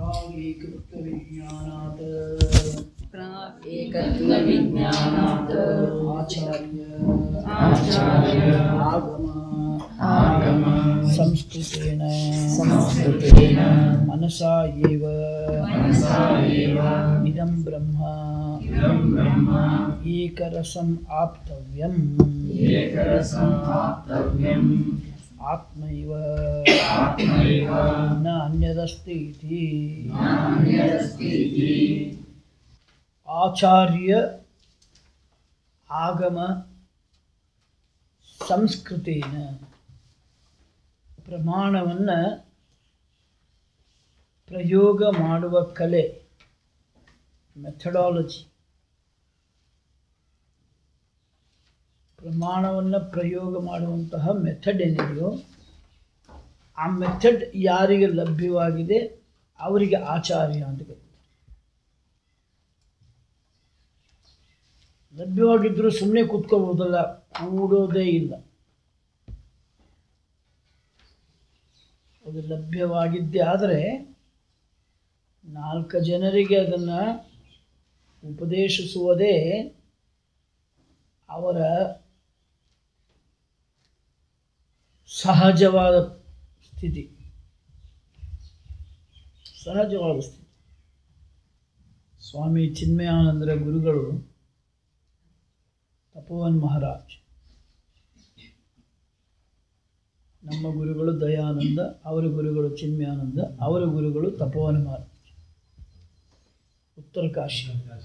प्रागेकत्वविज्ञानात् एकत्वविज्ञानात् आचार्य आचार्य आगम आगम संस्कृतेन संस्कृतेन मनसा एव मनसा एव इदं ब्रह्म इदं ब्रह्म एकरसम् आप्तव्यम् एकरसम् आप्तव्यम् आत्मैव आत्मैव न अन्यदस्ति इति नान्यदस्ति इति ಆಚಾರ್ಯ ಆಗಮ ಸಂಸ್ಕೃತೇನ ಪ್ರಮಾಣವನ್ನು ಪ್ರಯೋಗ ಮಾಡುವ ಕಲೆ ಮೆಥಡಾಲಜಿ ಪ್ರಮಾಣವನ್ನು ಪ್ರಯೋಗ ಮಾಡುವಂತಹ ಮೆಥಡ್ ಏನಿದೆಯೋ ಆ ಮೆಥಡ್ ಯಾರಿಗೆ ಲಭ್ಯವಾಗಿದೆ ಅವರಿಗೆ ಆಚಾರ್ಯ ಅಂತ ಕರೀತಾರೆ ಲಭ್ಯವಾಗಿದ್ದರೂ ಸುಮ್ಮನೆ ಕೂತ್ಕೋಬೋದಲ್ಲ ಕೂಡೋದೇ ಇಲ್ಲ ಅದು ಲಭ್ಯವಾಗಿದ್ದೇ ಆದರೆ ನಾಲ್ಕು ಜನರಿಗೆ ಅದನ್ನು ಉಪದೇಶಿಸುವುದೇ ಅವರ ಸಹಜವಾದ ಸ್ಥಿತಿ ಸಹಜವಾದ ಸ್ಥಿತಿ ಸ್ವಾಮಿ ಚಿನ್ಮಯಾನಂದರ ಗುರುಗಳು ತಪೋವನ್ ಮಹಾರಾಜ್ ನಮ್ಮ ಗುರುಗಳು ದಯಾನಂದ ಅವರ ಗುರುಗಳು ಚಿನ್ಮಯಾನಂದ ಅವರ ಗುರುಗಳು ತಪೋವನ ಮಹಾರಾಜ್ ಉತ್ತರ ಕಾಶಿ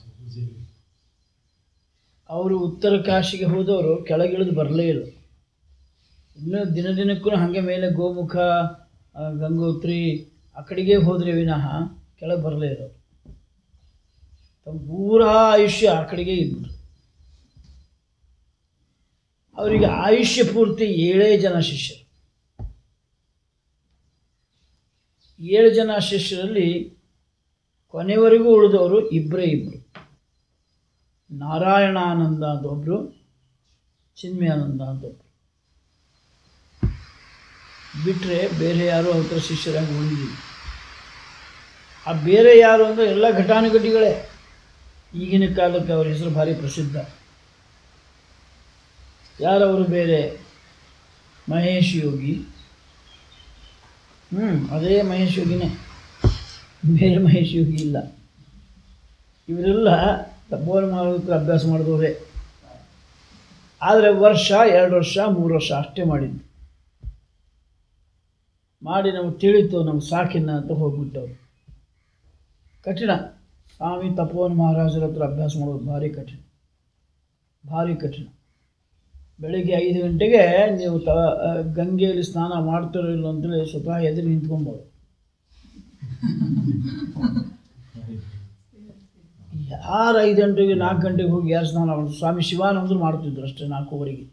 ಅವರು ಉತ್ತರ ಕಾಶಿಗೆ ಹೋದವರು ಕೆಳಗಿಳಿದು ಬರಲೇ ಇಲ್ಲ ಇನ್ನೂ ದಿನ ದಿನಕ್ಕೂ ಹಾಗೆ ಮೇಲೆ ಗೋಮುಖ ಆ, ಗಂಗೋತ್ರಿ ಆ ಕಡೆಗೆ ಹೋದ್ರೆ ವಿನಃ ಕೆಳಗೆ ಬರಲೇ ಇರೋರು ತಮ್ಮ ಪೂರಾ ಆಯುಷ್ಯ ಆ ಕಡೆಗೆ ಇದ್ದರು ಅವರಿಗೆ ಆಯುಷ್ಯ ಪೂರ್ತಿ ಏಳೇ ಜನ ಶಿಷ್ಯರು ಏಳು ಜನ ಶಿಷ್ಯರಲ್ಲಿ ಕೊನೆವರೆಗೂ ಉಳಿದವರು ಇಬ್ಬರೇ ಇಬ್ಬರು ನಾರಾಯಣಾನಂದ ಅಂತ ಒಬ್ಬರು ಚಿನ್ಮಯಾನಂದ ಅಂತ ಒಬ್ಬರು ಬಿಟ್ಟರೆ ಬೇರೆ ಯಾರು ಅವ್ರ ಶಿಷ್ಯರಾಗಿ ಉಳಿದಿಲ್ಲ ಆ ಬೇರೆ ಯಾರು ಅಂದರೆ ಎಲ್ಲ ಘಟಾನುಘಟಿಗಳೇ ಈಗಿನ ಕಾಲಕ್ಕೆ ಅವ್ರ ಹೆಸರು ಭಾರಿ ಪ್ರಸಿದ್ಧ ಯಾರವರು ಬೇರೆ ಮಹೇಶ್ ಯೋಗಿ ಹ್ಞೂ ಅದೇ ಮಹೇಶ್ ಯೋಗಿನೇ ಬೇರೆ ಮಹೇಶ್ ಯೋಗಿ ಇಲ್ಲ ಇವರೆಲ್ಲ ತಪೋವನ ಮಾಡೋದಕ್ಕೆ ಅಭ್ಯಾಸ ಮಾಡಿದವರೇ ಆದರೆ ವರ್ಷ ಎರಡು ವರ್ಷ ಮೂರು ವರ್ಷ ಅಷ್ಟೇ ಮಾಡಿದ್ದು ಮಾಡಿ ನಮ್ಗೆ ತಿಳಿತು ನಮ್ಗೆ ಸಾಕಿನ ಅಂತ ಹೋಗ್ಬಿಟ್ಟವ್ರು ಕಠಿಣ ಸ್ವಾಮಿ ತಪೋವನ ಮಹಾರಾಜರ ಹತ್ರ ಅಭ್ಯಾಸ ಮಾಡೋದು ಭಾರಿ ಕಠಿಣ ಭಾರಿ ಕಠಿಣ ಬೆಳಿಗ್ಗೆ ಐದು ಗಂಟೆಗೆ ನೀವು ತ ಆ, ಗಂಗೆಯಲ್ಲಿ ಸ್ನಾನ ಮಾಡ್ತಿರೋ ಇಲ್ಲ ಅಂತೇಳಿ ಸ್ವತಃ ಎದುರು ನಿಂತ್ಕೊಬೋದು ಯಾರು ಐದು ಗಂಟೆಗೆ ನಾಲ್ಕು ಗಂಟೆಗೆ ಹೋಗಿ ಯಾರು ಸ್ನಾನ ಮಾಡೋದು ಸ್ವಾಮಿ ಶಿವಾನಂದರು ಮಾಡ್ತಿದ್ರು ಅಷ್ಟೇ ನಾಲ್ಕೂವರೆಗೆ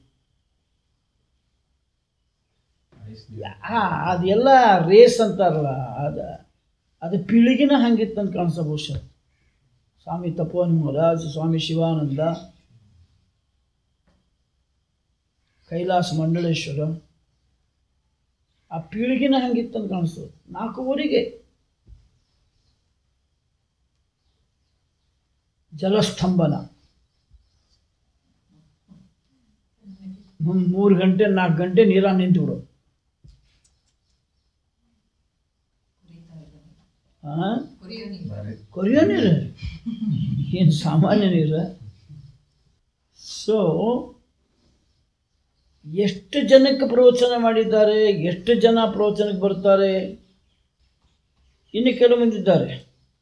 ಯಾ ಅದೆಲ್ಲ ರೇಸ್ ಅಂತಾರಲ್ಲ ಅದು ಅದು ಪೀಳಿಗೆನ ಹಂಗಿತ್ತಂತ ಕಾಣಿಸೋ ಬಹುಶಃ ಸ್ವಾಮಿ ತಪೋವನ್ ಮಹಾರಾಜ್ ಸ್ವಾಮಿ ಶಿವಾನಂದ ಕೈಲಾಸ ಮಂಡಳೇಶ್ವರ ಆ ಪೀಳಿಗೆನ ಹಂಗಿತ್ತಂತ ಕಾಣಿಸ್ತದೆ ನಾಲ್ಕೂವರೆಗೆ ಜಲಸ್ತಂಭನ ಮೂರು ಗಂಟೆ ನಾಲ್ಕು ಗಂಟೆ ನೀರಾಗ ನಿಂತು ಬಿಡು ಹಾಂ ಕೊರಿಯೋ ನೀರು ಏನು ಸಾಮಾನ್ಯ ನೀರು ಸೊ ಎಷ್ಟು ಜನಕ್ಕೆ ಪ್ರವಚನ ಮಾಡಿದ್ದಾರೆ ಎಷ್ಟು ಜನ ಪ್ರವಚನಕ್ಕೆ ಬರ್ತಾರೆ ಇನ್ನು ಕೆಲವು ಮಂದಿ ಇದ್ದಾರೆ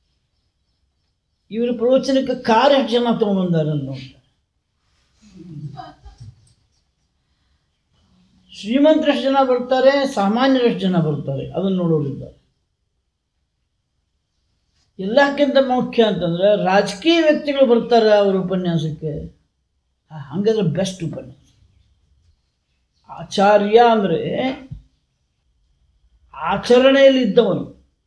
ಇವರು ಪ್ರವಚನಕ್ಕೆ ಕಾರ್ ಎಷ್ಟು ಜನ ತೊಗೊಂಬಂದಾರೆ ಅಂತ ನೋಡ್ತಾರೆ ಶ್ರೀಮಂತರು ಎಷ್ಟು ಜನ ಬರ್ತಾರೆ ಸಾಮಾನ್ಯರು ಎಷ್ಟು ಜನ ಬರ್ತಾರೆ ಅದನ್ನು ನೋಡೋರಿದ್ದಾರೆ ಎಲ್ಲಕ್ಕಿಂತ ಮುಖ್ಯ ಅಂತಂದ್ರೆ ರಾಜಕೀಯ ವ್ಯಕ್ತಿಗಳು ಬರ್ತಾರೆ ಅವ್ರ ಉಪನ್ಯಾಸಕ್ಕೆ ಆ, ಹಂಗಾದ್ರೆ ಬೆಸ್ಟ್ ಉಪನ್ಯಾಸ ಆಚಾರ್ಯ ಅಂದರೆ ಆಚರಣೆಯಲ್ಲಿ ಇದ್ದವನು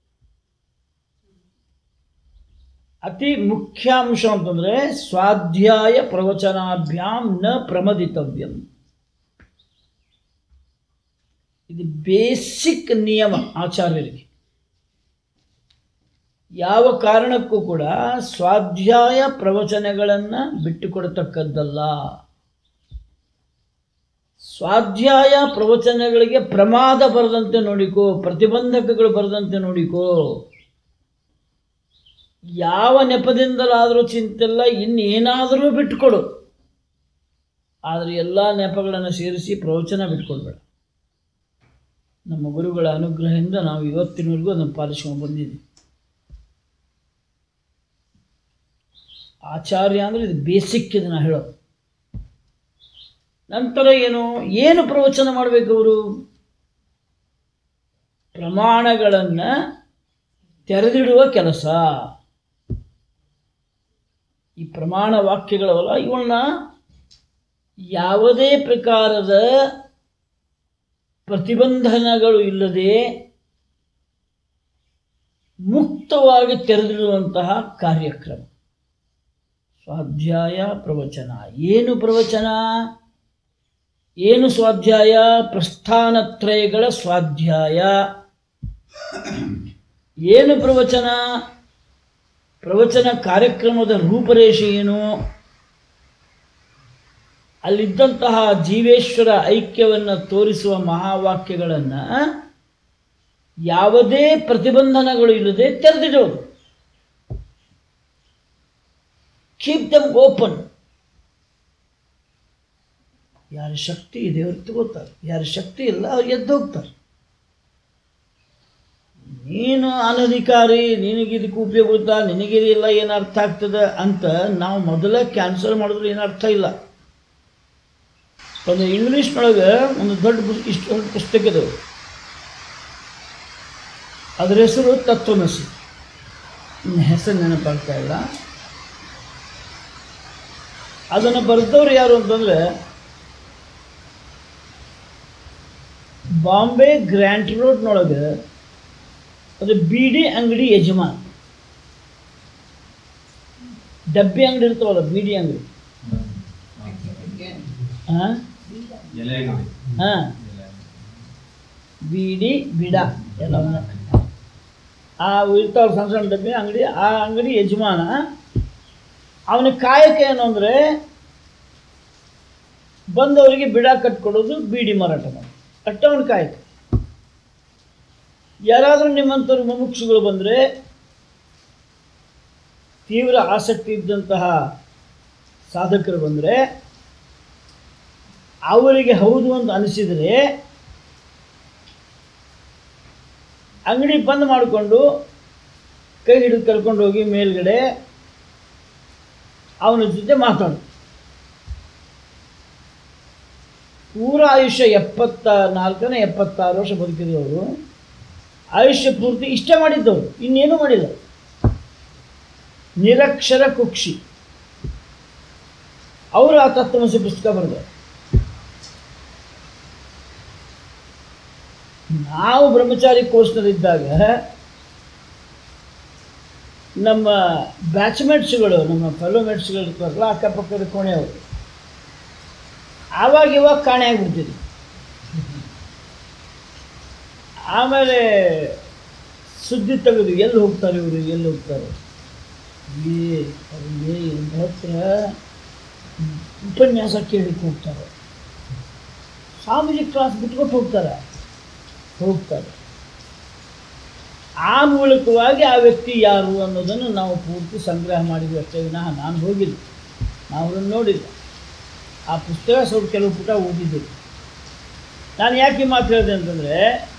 ಅತಿ ಮುಖ್ಯ ಅಂಶ ಅಂತಂದರೆ ಸ್ವಾಧ್ಯಾಯ ಪ್ರವಚನಾಭ್ಯಾಂ ನ ಪ್ರಮದಿತವ್ಯಂ ಇದು ಬೇಸಿಕ್ ನಿಯಮ ಆಚಾರ್ಯರಿಗೆ ಯಾವ ಕಾರಣಕ್ಕೂ ಕೂಡ ಸ್ವಾಧ್ಯಾಯ ಪ್ರವಚನಗಳನ್ನು ಬಿಟ್ಟುಕೊಡತಕ್ಕದ್ದಲ್ಲ ಸ್ವಾಧ್ಯಾಯ ಪ್ರವಚನಗಳಿಗೆ ಪ್ರಮಾದ ಬರದಂತೆ ನೋಡಿಕೋ ಪ್ರತಿಬಂಧಕಗಳು ಬರದಂತೆ ನೋಡಿಕೋ ಯಾವ ನೆಪದಿಂದಲಾದರೂ ಚಿಂತಿಲ್ಲ ಇನ್ನೇನಾದರೂ ಬಿಟ್ಟುಕೊಡು ಆದರೆ ಎಲ್ಲ ನೆಪಗಳನ್ನು ಸೇರಿಸಿ ಪ್ರವಚನ ಬಿಟ್ಕೊಡ್ಬೇಡ ನಮ್ಮ ಗುರುಗಳ ಅನುಗ್ರಹದಿಂದ ನಾವು ಇವತ್ತಿನವರೆಗೂ ಅದನ್ನು ಪಾಲಿಸ್ಕೊಂಡು ಬಂದಿದ್ದೀವಿ ಆಚಾರ್ಯ ಅಂದರೆ ಇದು ಬೇಸಿಕ್ ಇದನ್ನು ಹೇಳೋದು ನಂತರ ಏನು ಏನು ಪ್ರವಚನ ಮಾಡಬೇಕು ಅವರು ಪ್ರಮಾಣಗಳನ್ನು ತೆರೆದಿಡುವ ಕೆಲಸ ಈ ಪ್ರಮಾಣ ವಾಕ್ಯಗಳವಲ್ಲ ಇವನ್ನ ಯಾವುದೇ ಪ್ರಕಾರದ ಪ್ರತಿಬಂಧನಗಳು ಇಲ್ಲದೆ ಮುಕ್ತವಾಗಿ ತೆರೆದಿಡುವಂತಹ ಕಾರ್ಯಕ್ರಮ ಸ್ವಾಧ್ಯಾಯ ಪ್ರವಚನ ಏನು ಪ್ರವಚನ ಏನು ಸ್ವಾಧ್ಯಾಯ ಪ್ರಸ್ಥಾನತ್ರಯಗಳ ಸ್ವಾಧ್ಯಾಯ ಏನು ಪ್ರವಚನ ಪ್ರವಚನ ಕಾರ್ಯಕ್ರಮದ ರೂಪರೇಷೆ ಏನು ಅಲ್ಲಿದ್ದಂತಹ ಜೀವೇಶ್ವರ ಐಕ್ಯವನ್ನು ತೋರಿಸುವ ಮಹಾವಾಕ್ಯಗಳನ್ನು ಯಾವುದೇ ಪ್ರತಿಬಂಧನಗಳು ಇಲ್ಲದೆ ತೆರೆದಿಡೋದು ಕೀಪ್ ದಮ್ ಓಪನ್ ಯಾರ ಶಕ್ತಿ ಇದೆ ಅವ್ರು ತಗೋತಾರೆ ಯಾರ ಶಕ್ತಿ ಇಲ್ಲ ಅವ್ರು ಎದ್ದು ಹೋಗ್ತಾರೆ ನೀನು ಅನಧಿಕಾರಿ ನಿನಗೆ ಇದಕ್ಕೆ ಉಪಯೋಗ ಗೊತ್ತಾ ನಿನಗಿದಿಲ್ಲ ಏನು ಅರ್ಥ ಆಗ್ತದೆ ಅಂತ ನಾವು ಮೊದಲೇ ಕ್ಯಾನ್ಸಲ್ ಮಾಡಿದ್ರೆ ಏನು ಅರ್ಥ ಇಲ್ಲ ಒಂದು ಇಂಗ್ಲೀಷ್ನೊಳಗೆ ಒಂದು ದೊಡ್ಡ ಪುಸ್ ಇಷ್ಟು ದೊಡ್ಡ ಪುಸ್ತಕ ಇದೆ ಅದರ ಹೆಸರು ತತ್ವಮಸಿ ಇನ್ನು ಹೆಸರು ನೆನಪಾಗ್ತಾ ಇಲ್ಲ ಅದನ್ನು ಬರೆದವ್ರು ಯಾರು ಅಂತಂದರೆ ಬಾಂಬೆ ಗ್ರ್ಯಾಂಟ್ ರೋಡ್ನೊಳಗೆ ಅದು ಬೀಡಿ ಅಂಗಡಿ ಯಜಮಾನ್ ಡಬ್ಬಿ ಅಂಗಡಿ ಇರ್ತಾವಲ್ಲ ಬೀಡಿ ಅಂಗಡಿ ಹಾಂ ಹಾಂ ಬೀಡಿ ಬಿಡ ಎಲ್ಲ ಆ ಇರ್ತಾವಲ್ಲ ಸಣ್ಣ ಸಣ್ಣ ಡಬ್ಬಿ ಅಂಗಡಿ ಆ ಅಂಗಡಿ ಯಜಮಾನ ಅವನ ಕಾಯಕ ಏನು ಅಂದರೆ ಬಂದವರಿಗೆ ಬಿಡ ಕಟ್ಕೊಡೋದು ಬೀಡಿ ಮಾರಾಟ ಮಾಡೋದು ಅಟ್ಟ ಅವನ ಕಾಯಕ ಯಾರಾದರೂ ನಿಮ್ಮಂಥವ್ರು ಮುಮುಕ್ಷುಗಳು ಬಂದರೆ ತೀವ್ರ ಆಸಕ್ತಿ ಇದ್ದಂತಹ ಸಾಧಕರು ಬಂದರೆ ಅವರಿಗೆ ಹೌದು ಅಂತ ಅನಿಸಿದರೆ ಅಂಗಡಿ ಬಂದ್ ಮಾಡಿಕೊಂಡು ಕೈ ಹಿಡಿದು ಕರ್ಕೊಂಡು ಹೋಗಿ ಮೇಲ್ಗಡೆ ಅವನ ಜೊತೆ ಮಾತಾಡು ಪೂರ ಆಯುಷ್ಯ ಎಪ್ಪತ್ತ ನಾಲ್ಕನೇ ಎಪ್ಪತ್ತಾರು ವರ್ಷ ಬದುಕಿದವರು ಆಯುಷ್ಯ ಪೂರ್ತಿ ಇಷ್ಟೇ ಮಾಡಿದ್ದವರು ಇನ್ನೇನು ಮಾಡಿಲ್ಲ ನಿರಕ್ಷರ ಕುಕ್ಷಿ ಅವರು ಆ ತತ್ವಮಸಿ ಪುಸ್ತಕ ಬರೆದರು ನಾವು ಬ್ರಹ್ಮಚಾರಿ ಕೋರ್ಸ್ನಲ್ಲಿದ್ದಾಗ ನಮ್ಮ ಬ್ಯಾಚ್ಮೇಟ್ಸ್ಗಳು ನಮ್ಮ ಫೆಲೋಮೇಟ್ಸ್ಗಳು ಇರ್ತಾರಲ್ಲ ಅಕ್ಕಪಕ್ಕದ ಕೋಣೆಯವರು ಆವಾಗ ಇವಾಗ ಕಾಣೆ ಆಗಿಬಿಡ್ತಿದ್ವಿ ಆಮೇಲೆ ಸುದ್ದಿ ತೆಗೆದು ಎಲ್ಲಿ ಹೋಗ್ತಾರೆ ಇವರು ಎಲ್ಲಿ ಹೋಗ್ತಾರೆ ಏ ಅವ್ರಿಗೆ ಇವ್ರ ಹತ್ರ ಉಪನ್ಯಾಸ ಕೇಳಲಿಕ್ಕೆ ಹೋಗ್ತಾರೆ ಸ್ವಾಮೀಜಿ ಕ್ಲಾಸ್ ಬಿಟ್ಕೊಟ್ಟು ಹೋಗ್ತಾರೆ ಹೋಗ್ತಾರೆ ಆ ಮೂಲಕವಾಗಿ ಆ ವ್ಯಕ್ತಿ ಯಾರು ಅನ್ನೋದನ್ನು ನಾವು ಪೂರ್ತಿ ಸಂಗ್ರಹ ಮಾಡಿದ್ವಿ ಅಷ್ಟೇ ವಿನಃ ನಾನು ಹೋಗಿಲ್ಲ ನಾವು ಅವ್ರನ್ನ ನೋಡಿಲ್ಲ ಆ ಪುಸ್ತಕ ಸ್ವಲ್ಪ ಕೆಲವು ಪುಟ ಓದಿದ್ದೆ ನಾನು ಯಾಕೆ ಈ ಮಾತು ಹೇಳಿದೆ ಅಂತಂದರೆ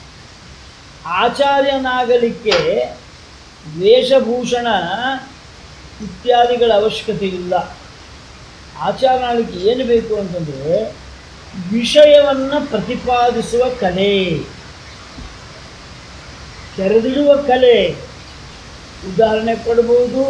ಆಚಾರ್ಯನಾಗಲಿಕ್ಕೆ ವೇಷಭೂಷಣ ಇತ್ಯಾದಿಗಳ ಅವಶ್ಯಕತೆ ಇಲ್ಲ ಆಚಾರ್ಯನಾಗಲಿಕ್ಕೆ ಏನು ಬೇಕು ಅಂತಂದರೆ ವಿಷಯವನ್ನು ಪ್ರತಿಪಾದಿಸುವ ಕಲೆ ತೆರೆದಿಡುವ ಕಲೆ ಉದಾಹರಣೆ ಕೊಡ್ಬೋದು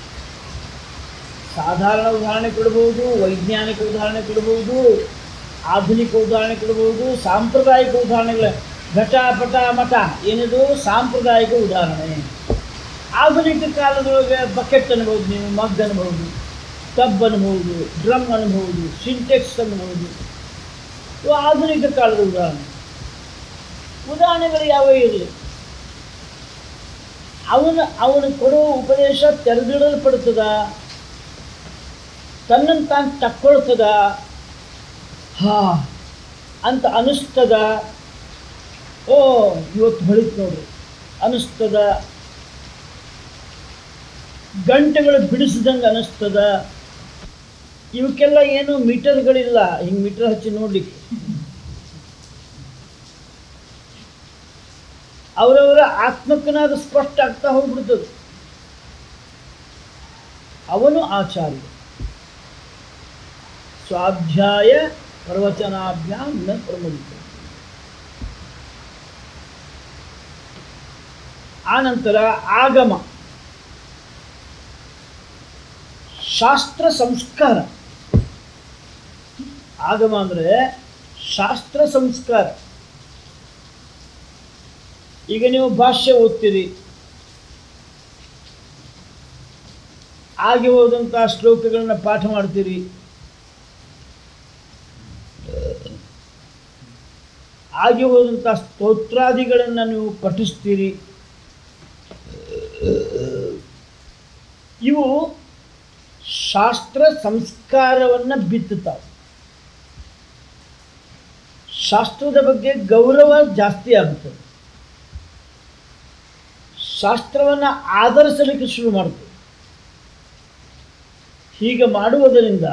ಸಾಧಾರಣ ಉದಾಹರಣೆ ಕೊಡ್ಬೋದು ವೈಜ್ಞಾನಿಕ ಉದಾಹರಣೆ ಕೊಡ್ಬೋದು ಆಧುನಿಕ ಉದಾಹರಣೆ ಕೊಡ್ಬೋದು ಸಾಂಪ್ರದಾಯಿಕ ಉದಾಹರಣೆಗಳ ಘಟ ಪಟ ಮಠ ಏನಿದು ಸಾಂಪ್ರದಾಯಿಕ ಉದಾಹರಣೆ ಆಧುನಿಕ ಕಾಲದೊಳಗೆ ಬಕೆಟ್ ಅನ್ಬೋದು ನೀವು ಮಗ್ ಅನ್ಬೋದು ಟಬ್ ಅನ್ಬೋದು ಡ್ರಮ್ ಅನ್ಬೋದು ಸಿಂಟೆಕ್ಸ್ ಅನ್ಬೋದು ಇವು ಆಧುನಿಕ ಕಾಲದ ಉದಾಹರಣೆ ಉದಾಹರಣೆಗಳು ಯಾವ ಇರಲಿ ಅವನ ಅವನು ಕೊಡುವ ಉಪದೇಶ ತೆರೆದಿಡಲ್ಪಡ್ತದ ತನ್ನನ್ನು ತಾನು ತಕ್ಕೊಳ್ತದ ಹಾ ಅಂತ ಅನಿಸ್ತದ ಓ ಇವತ್ತು ಹೊಳಿತು ನೋಡ್ರಿ ಅನಿಸ್ತದ ಗಂಟೆಗಳು ಬಿಡಿಸಿದಂಗೆ ಅನಿಸ್ತದ ಇವಕ್ಕೆಲ್ಲ ಏನು ಮೀಟರ್ಗಳಿಲ್ಲ ಹಿಂಗೆ ಮೀಟರ್ ಹಚ್ಚಿ ನೋಡ್ಲಿಕ್ಕೆ ಅವರವರ ಆತ್ಮಕ್ಕನಾದ ಸ್ಪಷ್ಟ ಆಗ್ತಾ ಹೋಗ್ಬಿಡ್ತದೆ ಅವನು ಆಚಾರ್ಯ ಸ್ವಾಧ್ಯಾಯ ಪ್ರವಚನಾಭ್ಯಾಂ ನ ಪ್ರಮುಖ ಆನಂತರ ಆಗಮ ಶಾಸ್ತ್ರ ಸಂಸ್ಕಾರ ಆಗಮ ಅಂದರೆ ಶಾಸ್ತ್ರ ಸಂಸ್ಕಾರ ಈಗ ನೀವು ಭಾಷ್ಯ ಓದ್ತೀರಿ ಆಗಿ ಹೋದಂಥ ಶ್ಲೋಕಗಳನ್ನ ಪಾಠ ಮಾಡ್ತೀರಿ ಆಗಿ ಹೋದಂಥ ಸ್ತೋತ್ರಾದಿಗಳನ್ನು ನೀವು ಪಠಿಸ್ತೀರಿ ಇವು ಶಾಸ್ತ್ರ ಸಂಸ್ಕಾರವನ್ನು ಬಿತ್ತುತ್ತಾವೆ ಶಾಸ್ತ್ರದ ಬಗ್ಗೆ ಗೌರವ ಜಾಸ್ತಿ ಆಗುತ್ತದೆ ಶಾಸ್ತ್ರವನ್ನು ಆಧರಿಸಲಿಕ್ಕೆ ಶುರು ಮಾಡ್ತದೆ ಹೀಗೆ ಮಾಡುವುದರಿಂದ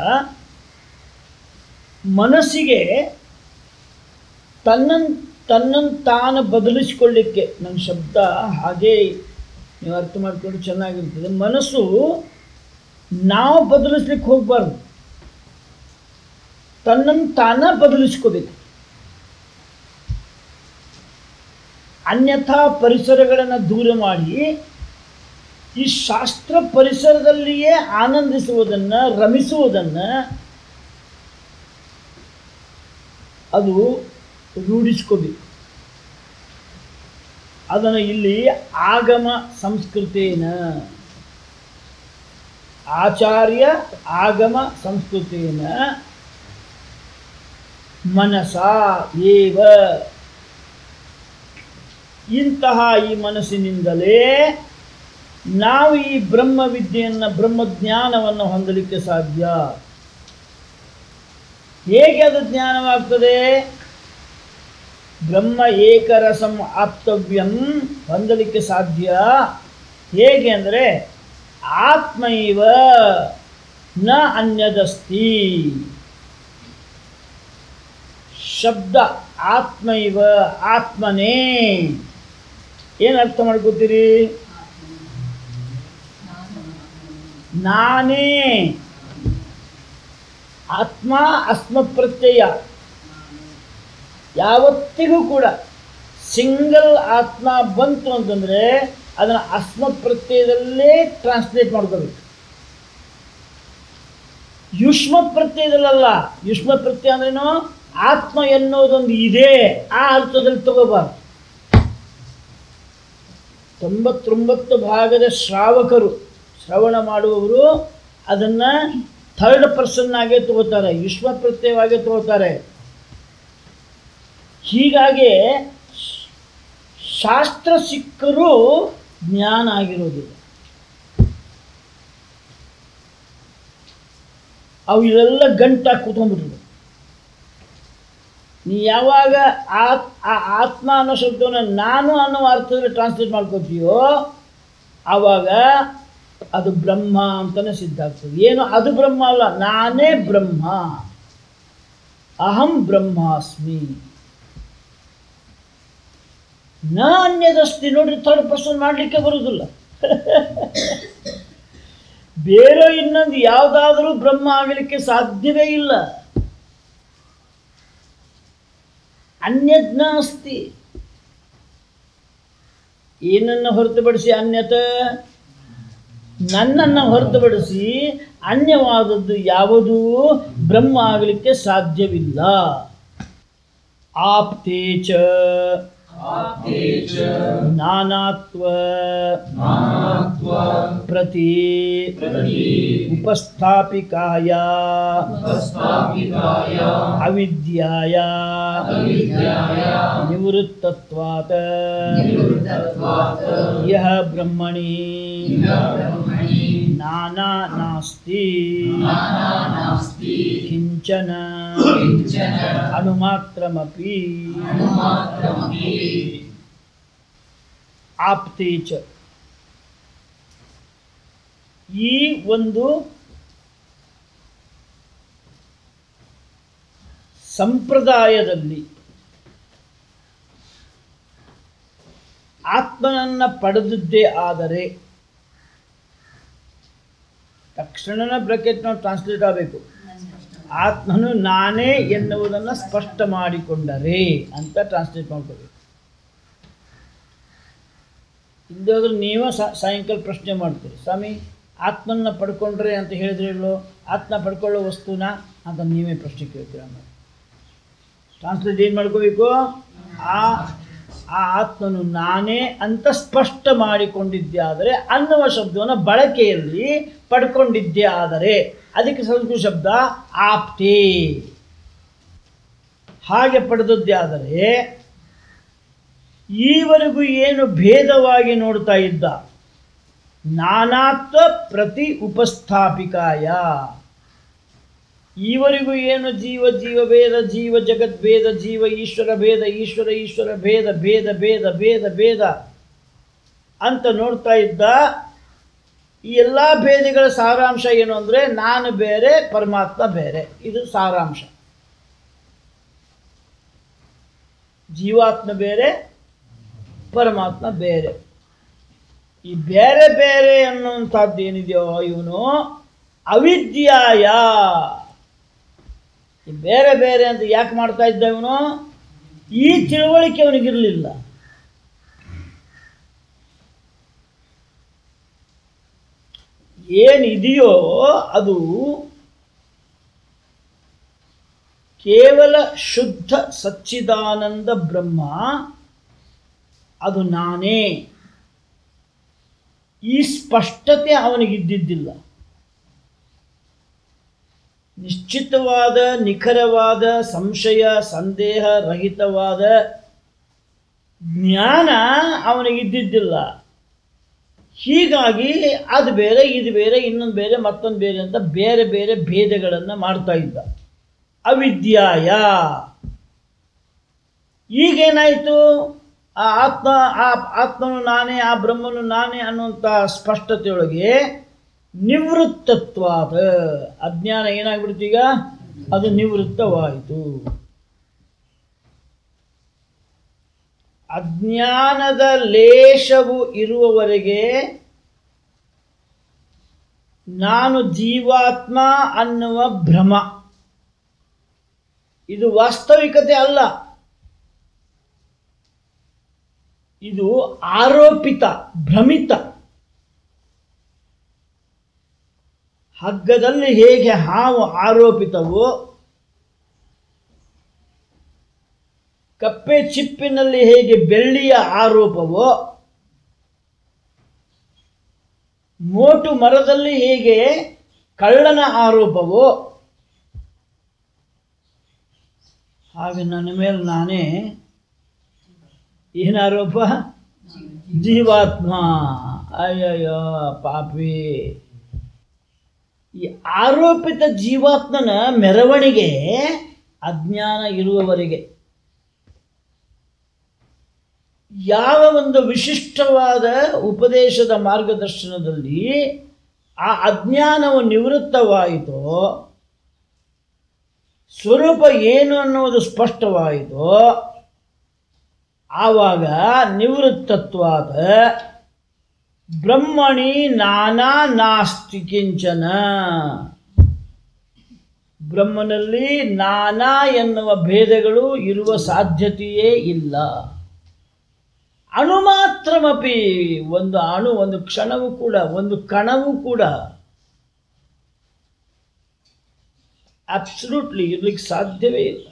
ಮನಸ್ಸಿಗೆ ತನ್ನನ್ನು ತನ್ನನ್ನು ತಾನು ಬದಲಿಸಿಕೊಳ್ಳಿಕ್ಕೆ ನನ್ನ ಶಬ್ದ ಹಾಗೇ ನೀವು ಅರ್ಥ ಮಾಡಿಕೊಂಡು ಚೆನ್ನಾಗಿರ್ತದೆ ಮನಸ್ಸು ನಾವು ಬದಲಿಸ್ಲಿಕ್ಕೆ ಹೋಗಬಾರ್ದು ತನ್ನನ್ನು ತಾನ ಬದಲಿಸ್ಕೋಬೇಕು ಅನ್ಯಥಾ ಪರಿಸರಗಳನ್ನು ದೂರ ಮಾಡಿ ಈ ಶಾಸ್ತ್ರ ಪರಿಸರದಲ್ಲಿಯೇ ಆನಂದಿಸುವುದನ್ನು ರಮಿಸುವುದನ್ನು ಅದು ರೂಢಿಸ್ಕೋಬೇಕು ಅದನ್ನು ಇಲ್ಲಿ ಆಗಮ ಸಂಸ್ಕೃತೇನ ಆಚಾರ್ಯ ಆಗಮ ಸಂಸ್ಕೃತೇನ ಮನಸ ಏವ ಇಂತಹ ಈ ಮನಸ್ಸಿನಿಂದಲೇ ನಾವು ಈ ಬ್ರಹ್ಮವಿದ್ಯೆಯನ್ನು ಬ್ರಹ್ಮಜ್ಞಾನವನ್ನು ಹೊಂದಲಿಕ್ಕೆ ಸಾಧ್ಯ ಹೇಗೆ ಅದು ಜ್ಞಾನವಾಗ್ತದೆ ಬ್ರಹ್ಮ ಏಕರಸಂ ಆಪ್ತವ್ಯಂ ಹೊಂದಲಿಕ್ಕೆ ಸಾಧ್ಯ ಹೇಗೆ ಅಂದರೆ ಆತ್ಮೈವ ನ ಅನ್ಯದಸ್ತಿ ಶಬ್ದ ಆತ್ಮೈವ ಆತ್ಮನೇ ಏನು ಅರ್ಥ ಮಾಡ್ಕೋತೀರಿ ನಾನೇ ಆತ್ಮ ಆತ್ಮ ಪ್ರತ್ಯಯ ಯಾವತ್ತಿಗೂ ಕೂಡ ಸಿಂಗಲ್ ಆತ್ಮ ಬಂತು ಅಂತಂದರೆ ಅದನ್ನು ಆತ್ಮ ಪ್ರತ್ಯಯದಲ್ಲೇ ಟ್ರಾನ್ಸ್ಲೇಟ್ ಮಾಡ್ಕೋಬೇಕು ಯುಷ್ಮ ಪ್ರತ್ಯಯದಲ್ಲ ಯುಷ್ಮ ಪ್ರತ್ಯಯ ಅಂದ್ರೇನು ಆತ್ಮ ಎನ್ನುವುದೊಂದು ಇದೆ ಆ ಅರ್ಥದಲ್ಲಿ ತಗೋಬಾರ್ದು ತೊಂಬತ್ತೊಂಬತ್ತು ಭಾಗದ ಶ್ರಾವಕರು ಶ್ರವಣ ಮಾಡುವವರು ಅದನ್ನು ಥರ್ಡ್ ಪರ್ಸನ್ ಆಗೇ ತಗೋತಾರೆ ಯುಷ್ಮ ಪ್ರತ್ಯಯವಾಗೇ ತಗೋತಾರೆ ಹೀಗಾಗಿ ಶಾಸ್ತ್ರ ಸಿಕ್ಕರೂ ಜ್ಞಾನ ಆಗಿರೋದಿಲ್ಲ ಅವು ಇವೆಲ್ಲ ಗಂಟಾಗಿ ಕೂತ್ಕೊಂಡ್ಬಿಟ್ಟಿದ್ರು ನೀ ಯಾವಾಗ ಆತ್ ಆ ಆತ್ಮ ಅನ್ನೋ ಶಬ್ದವನ್ನು ನಾನು ಅನ್ನೋ ಅರ್ಥದಲ್ಲಿ ಟ್ರಾನ್ಸ್ಲೇಟ್ ಮಾಡ್ಕೋತೀಯೋ ಆವಾಗ ಅದು ಬ್ರಹ್ಮ ಅಂತಲೇ ಸಿದ್ಧ ಆಗ್ತದೆ ಏನು ಅದು ಬ್ರಹ್ಮ ಅಲ್ಲ ನಾನೇ ಬ್ರಹ್ಮ ಅಹಂ ಬ್ರಹ್ಮಾಸ್ಮಿ ನ ಅನ್ಯದಸ್ತಿ ನೋಡ್ರಿ ಥರ್ಡ್ ಪರ್ಸನ್ ಮಾಡಲಿಕ್ಕೆ ಬರುವುದಿಲ್ಲ ಬೇರೆ ಇನ್ನೊಂದು ಯಾವುದಾದರೂ ಬ್ರಹ್ಮ ಆಗಲಿಕ್ಕೆ ಸಾಧ್ಯವೇ ಇಲ್ಲ ಅನ್ಯಜ್ಞ ಅಸ್ತಿ ಏನನ್ನು ಹೊರತುಪಡಿಸಿ ಅನ್ಯತ ನನ್ನನ್ನು ಹೊರತುಪಡಿಸಿ ಅನ್ಯವಾದದ್ದು ಯಾವುದೂ ಬ್ರಹ್ಮ ಆಗಲಿಕ್ಕೆ ಸಾಧ್ಯವಿಲ್ಲ ಆಪ್ತೇ ಚ ಆಪ್ತೆ ಚ ನಾನಾತ್ವ ನಾನಾತ್ವ ಪ್ರತಿ ಪ್ರತಿ ಉಪಸ್ಥಾಪಿಕಾಯ ಉಪಸ್ಥಾಪಿತಾಯ ಅವಿದ್ಯಾಯ ಅವಿದ್ಯಾಯ ನಿವೃತ್ತತ್ವಾತ್ ನಿವೃತ್ತತ್ವಾತ್ ಯಹ ಬ್ರಹ್ಮಣಿ ಇಹ ಬ್ರಹ್ಮಣಿ ನಾನಾ ನಾಸ್ತಿ ನಾನಾ ನಾಸ್ತಿ ಕಿಂಚನ ಕಿಂಚನ ಅಣುಮಾತ್ರಮಪಿ ಅಣುಮಾತ್ರಮಪಿ ಆಪ್ತಿ ಚ ಈ ಒಂದು ಸಂಪ್ರದಾಯದಲ್ಲಿ ಆತ್ಮನನ್ನ ಪಡೆದದ್ದೇ ಆದರೆ ತಕ್ಷಣನ ಬ್ರಕೆಟ್ ನಾವು ಟ್ರಾನ್ಸ್ಲೇಟ್ ಆಗಬೇಕು ಆತ್ಮನು ನಾನೇ ಎನ್ನುವುದನ್ನು ಸ್ಪಷ್ಟ ಮಾಡಿಕೊಂಡರೆ ಅಂತ ಟ್ರಾನ್ಸ್ಲೇಟ್ ಮಾಡ್ಕೋಬೇಕು ಇಲ್ಲದೆ ಹೋದ್ರೆ ನೀವೇ ಸಾ- ಸಾಯಂಕಾಲ ಪ್ರಶ್ನೆ ಮಾಡ್ತೀರಿ ಸ್ವಾಮಿ ಆತ್ಮನ್ನ ಪಡ್ಕೊಂಡ್ರೆ ಅಂತ ಹೇಳಿದ್ರೆ ಇಲ್ಲೋ ಆತ್ಮ ಪಡ್ಕೊಳ್ಳೋ ವಸ್ತುನ ಅಂತ ನೀವೇ ಪ್ರಶ್ನೆ ಕೇಳ್ತೀರ ಆಮೇಲೆ ಟ್ರಾನ್ಸ್ಲೇಟ್ ಏನು ಮಾಡ್ಕೋಬೇಕು ಆ ಆ ಆತ್ಮನು ನಾನೇ ಅಂತ ಸ್ಪಷ್ಟ ಮಾಡಿಕೊಂಡಿದ್ದೆ ಆದರೆ ಅನ್ನುವ ಶಬ್ದವನ್ನು ಬಳಕೆಯಲ್ಲಿ ಪಡ್ಕೊಂಡಿದ್ದೆ ಆದರೆ ಅದಕ್ಕೆ ಸಂಸ್ಕೃತ ಶಬ್ದ ಆಪ್ತಿ ಹಾಗೆ ಪಡೆದದ್ದೇ ಆದರೆ ಈವರೆಗೂ ಏನು ಭೇದವಾಗಿ ನೋಡ್ತಾ ಇದ್ದ ನಾನಾತ್ವ ಪ್ರತಿ ಉಪಸ್ಥಾಪಿಕಾಯ ಈವರೆಗೂ ಏನು ಜೀವ ಜೀವ ಭೇದ ಜೀವ ಜಗತ್ ಭೇದ ಜೀವ ಈಶ್ವರ ಭೇದ ಈಶ್ವರ ಈಶ್ವರ ಭೇದ ಭೇದ ಭೇದ ಭೇದ ಭೇದ ಅಂತ ನೋಡ್ತಾ ಇದ್ದ ಈ ಎಲ್ಲ ಭೇದಗಳ ಸಾರಾಂಶ ಏನು ಅಂದರೆ ನಾನು ಬೇರೆ ಪರಮಾತ್ಮ ಬೇರೆ ಇದು ಸಾರಾಂಶ ಜೀವಾತ್ಮ ಬೇರೆ ಪರಮಾತ್ಮ ಬೇರೆ ಈ ಬೇರೆ ಬೇರೆ ಅನ್ನುವಂಥದ್ದು ಏನಿದೆಯೋ ಇವನು ಅವಿದ್ಯಾಯ ಈ ಬೇರೆ ಬೇರೆ ಅಂತ ಯಾಕೆ ಮಾಡ್ತಾ ಇದ್ದ ಇವನು ಈ ತಿಳುವಳಿಕೆ ಅವನಿಗಿರಲಿಲ್ಲ ಏನಿದೆಯೋ ಅದು ಕೇವಲ ಶುದ್ಧ ಸಚ್ಚಿದಾನಂದ ಬ್ರಹ್ಮ ಅದು ನಾನೇ ಈ ಸ್ಪಷ್ಟತೆ ಅವನಿಗಿದ್ದಿದ್ದಿಲ್ಲ ನಿಶ್ಚಿತವಾದ ನಿಖರವಾದ ಸಂಶಯ ಸಂದೇಹ ರಹಿತವಾದ ಜ್ಞಾನ ಅವನಿಗಿದ್ದಿದ್ದಿಲ್ಲ ಹೀಗಾಗಿ ಅದು ಬೇರೆ ಇದು ಬೇರೆ ಇನ್ನೊಂದು ಬೇರೆ ಮತ್ತೊಂದು ಬೇರೆ ಅಂತ ಬೇರೆ ಬೇರೆ ಭೇದಗಳನ್ನು ಮಾಡ್ತಾ ಇದ್ದ ಅವಿದ್ಯಾಯ ಈಗೇನಾಯಿತು ಆ ಆತ್ಮ ಆ ಆತ್ಮನು ನಾನೇ ಆ ಬ್ರಹ್ಮನು ನಾನೇ ಅನ್ನುವಂಥ ಸ್ಪಷ್ಟತೆಯೊಳಗೆ ನಿವೃತ್ತತ್ವಾದ ಅಜ್ಞಾನ ಏನಾಗ್ಬಿಡ್ತು ಈಗ ಅದು ನಿವೃತ್ತವಾಯಿತು ಅಜ್ಞಾನದ ಲೇಷವು ಇರುವವರೆಗೆ ನಾನು ಜೀವಾತ್ಮ ಅನ್ನುವ ಭ್ರಮ ಇದು ವಾಸ್ತವಿಕತೆ ಅಲ್ಲ ಇದು ಆರೋಪಿತ ಭ್ರಮಿತ ಹಗ್ಗದಲ್ಲಿ ಹೇಗೆ ಹಾವು ಆರೋಪಿತವೋ ಕಪ್ಪೆ ಚಿಪ್ಪಿನಲ್ಲಿ ಹೇಗೆ ಬೆಳ್ಳಿಯ ಆರೋಪವೋ ಮೋಟು ಮರದಲ್ಲಿ ಹೇಗೆ ಕಳ್ಳನ ಆರೋಪವೋ ಹಾಗೆ ನನ್ನ ಮೇಲೆ ನಾನೇ ಏನು ಆರೋಪ ಜೀವಾತ್ಮ ಅಯ್ಯಯ್ಯೋ ಪಾಪಿ ಈ ಆರೋಪಿತ ಜೀವಾತ್ಮನ ಮೆರವಣಿಗೆ ಅಜ್ಞಾನ ಇರುವವರೆಗೆ ಯಾವ ಒಂದು ವಿಶಿಷ್ಟವಾದ ಉಪದೇಶದ ಮಾರ್ಗದರ್ಶನದಲ್ಲಿ ಆ ಅಜ್ಞಾನವು ನಿವೃತ್ತವಾಯಿತೋ ಸ್ವರೂಪ ಏನು ಅನ್ನುವುದು ಸ್ಪಷ್ಟವಾಯಿತೋ ಆವಾಗ ನಿವೃತ್ತತ್ವಾದ ಬ್ರಹ್ಮಣಿ ನಾನಾ ನಾಸ್ತಿ ಕಿಂಚನ ಬ್ರಹ್ಮನಲ್ಲಿ ನಾನಾ ಎನ್ನುವ ಭೇದಗಳು ಇರುವ ಸಾಧ್ಯತೆಯೇ ಇಲ್ಲ ಅಣು ಮಾತ್ರಮಪಿ ಒಂದು ಅಣು ಒಂದು ಕ್ಷಣವೂ ಕೂಡ ಒಂದು ಕಣವೂ ಕೂಡ ಅಬ್ಸಲ್ಯೂಟ್ಲಿ ಇರ್ಲಿಕ್ಕೆ ಸಾಧ್ಯವೇ ಇಲ್ಲ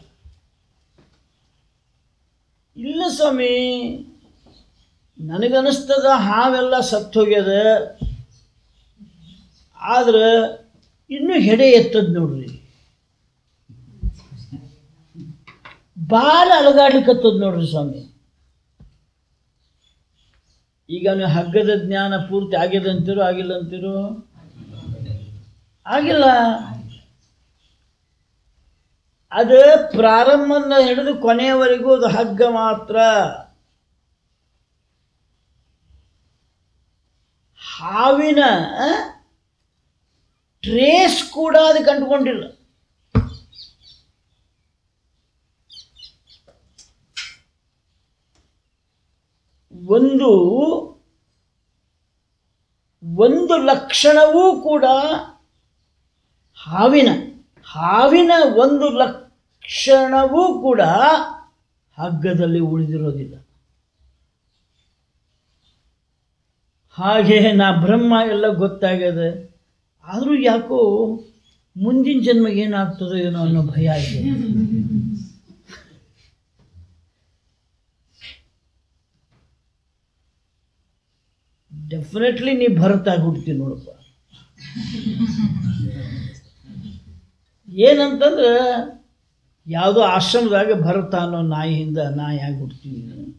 ಇಲ್ಲ ಸ್ವಾಮಿ ನನಗನ್ನಿಸ್ತದ ಹಾವೆಲ್ಲ ಸತ್ತೋಗ್ಯದ ಆದ್ರೆ ಇನ್ನೂ ಹೆಡೆ ಎತ್ತದ್ ನೋಡ್ರಿ ಬಾಲ ಅಲಗಾಡ್ಲಿಕ್ಕತ್ತದ ನೋಡ್ರಿ ಸ್ವಾಮಿ ಈಗ ನೀವು ಹಗ್ಗದ ಜ್ಞಾನ ಪೂರ್ತಿ ಆಗಿದೆ ಅಂತೀರೋ ಆಗಿಲ್ಲ ಅಂತೀರೋ ಆಗಿಲ್ಲ ಅದು ಪ್ರಾರಂಭದಿಂದ ಹಿಡಿದು ಕೊನೆಯವರೆಗೂ ಅದು ಹಗ್ಗ ಮಾತ್ರ ಹಾವಿನ ಟ್ರೇಸ್ ಕೂಡ ಅದು ಕಂಡುಕೊಂಡಿಲ್ಲ ಒಂದು ಒಂದು ಲಕ್ಷಣವೂ ಕೂಡ ಹಾವಿನ ಹಾವಿನ ಒಂದು ಲಕ್ಷಣವೂ ಕೂಡ ಹಗ್ಗದಲ್ಲಿ ಉಳಿದಿರೋದಿಲ್ಲ ಹಾಗೆ ನಾ ಬ್ರಹ್ಮ ಎಲ್ಲ ಗೊತ್ತಾಗ್ಯದ ಆದರೂ ಯಾಕೋ ಮುಂದಿನ ಜನ್ಮ ಏನಾಗ್ತದೋ ಏನೋ ಅನ್ನೋ ಭಯ ಇದೆ ಡೆಫಿನೆಟ್ಲಿ ನೀ ಭರತಾಗಿ ಹುಡ್ತೀನಿ ನೋಡಪ್ಪ ಏನಂತಂದ್ರೆ ಯಾವುದೋ ಆಶ್ರಮದಾಗ ಭರತ ಅನ್ನೋ ನಾಯಿಯಿಂದ ನಾಯಿಯಾಗಿ ಹುಡ್ತೀವಿ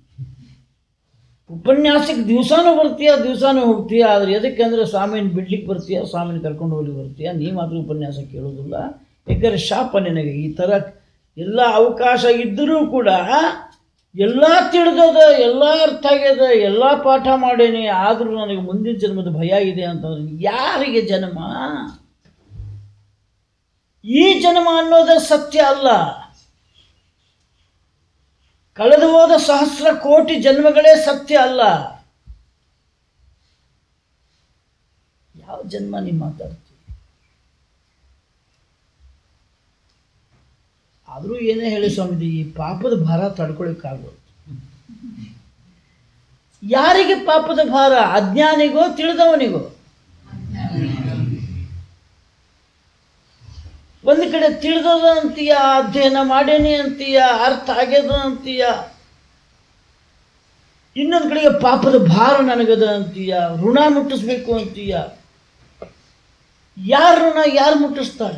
ಉಪನ್ಯಾಸಕ್ಕೆ ದಿವಸಾನೂ ಬರ್ತೀಯ ದಿವಸಾನೂ ಹೋಗ್ತೀಯ ಆದರೆ ಎದಕ್ಕೆ ಅಂದರೆ ಸ್ವಾಮಿನ ಬಿಡ್ಲಿಕ್ಕೆ ಬರ್ತೀಯ ಸ್ವಾಮಿನ ಕರ್ಕೊಂಡು ಹೋಗ್ಲಿಕ್ಕೆ ಬರ್ತೀಯ ನೀ ಮಾತ್ರ ಉಪನ್ಯಾಸ ಕೇಳೋದಿಲ್ಲ ಯಾಕಂದರೆ ಶಾಪ ನಿನಗೆ ಈ ಥರ ಎಲ್ಲ ಅವಕಾಶ ಇದ್ದರೂ ಕೂಡ ಎಲ್ಲ ತಿಳಿದದ ಎಲ್ಲ ಅರ್ಥ ಆಗ್ಯದ ಎಲ್ಲ ಪಾಠ ಮಾಡೇನಿ ಆದರೂ ನನಗೆ ಮುಂದಿನ ಜನ್ಮದ ಭಯ ಇದೆ ಅಂತಂದ್ರೆ ಯಾರಿಗೆ ಜನ್ಮ ಈ ಜನ್ಮ ಅನ್ನೋದೇ ಸತ್ಯ ಅಲ್ಲ ಕಳೆದು ಹೋದ ಸಹಸ್ರ ಕೋಟಿ ಜನ್ಮಗಳೇ ಸತ್ಯ ಅಲ್ಲ ಯಾವ ಜನ್ಮ ನೀವು ಮಾತಾಡ್ತೀವಿ ಆದರೂ ಏನೇ ಹೇಳಿ ಸ್ವಾಮೀಜಿ ಈ ಪಾಪದ ಭಾರ ತಡ್ಕೊಳಿಕ್ಕಾಗೋದು ಯಾರಿಗೆ ಪಾಪದ ಭಾರ ಅಜ್ಞಾನಿಗೋ ತಿಳಿದವನಿಗೋ ಒಂದು ಕಡೆ ತಿಳಿದದ ಅಂತೀಯ ಅಧ್ಯಯನ ಮಾಡೇನಿ ಅಂತೀಯ ಅರ್ಥ ಆಗ್ಯದ ಅಂತೀಯ ಇನ್ನೊಂದು ಕಡೆಗೆ ಪಾಪದ ಭಾರ ನನಗದ ಅಂತೀಯ ಋಣ ಮುಟ್ಟಿಸ್ಬೇಕು ಅಂತೀಯ ಯಾರ ಋಣ ಯಾರು ಮುಟ್ಟಿಸ್ತಾರೆ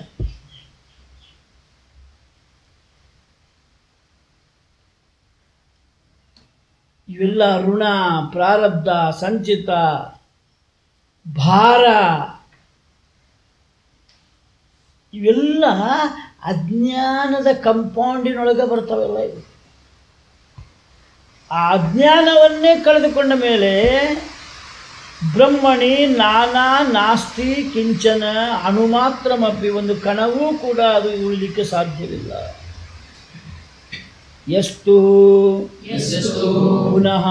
ಇವೆಲ್ಲ ಋಣ ಪ್ರಾರಬ್ಧ ಸಂಚಿತ ಭಾರ ಇವೆಲ್ಲ ಅಜ್ಞಾನದ ಕಂಪೌಂಡಿನೊಳಗೆ ಬರ್ತಾವೆಲ್ಲ ಇವು ಆ ಅಜ್ಞಾನವನ್ನೇ ಕಳೆದುಕೊಂಡ ಮೇಲೆ ಬ್ರಹ್ಮಣಿ ನಾನಾ ನಾಸ್ತಿ ಕಿಂಚನ ಅಣುಮಾತ್ರಮಪಿ ಒಂದು ಕಣವೂ ಕೂಡ ಅದು ಉಳಿಲಿಕ್ಕೆ ಸಾಧ್ಯವಿಲ್ಲ ಎಷ್ಟು ಎಷ್ಟು ಪುನಃ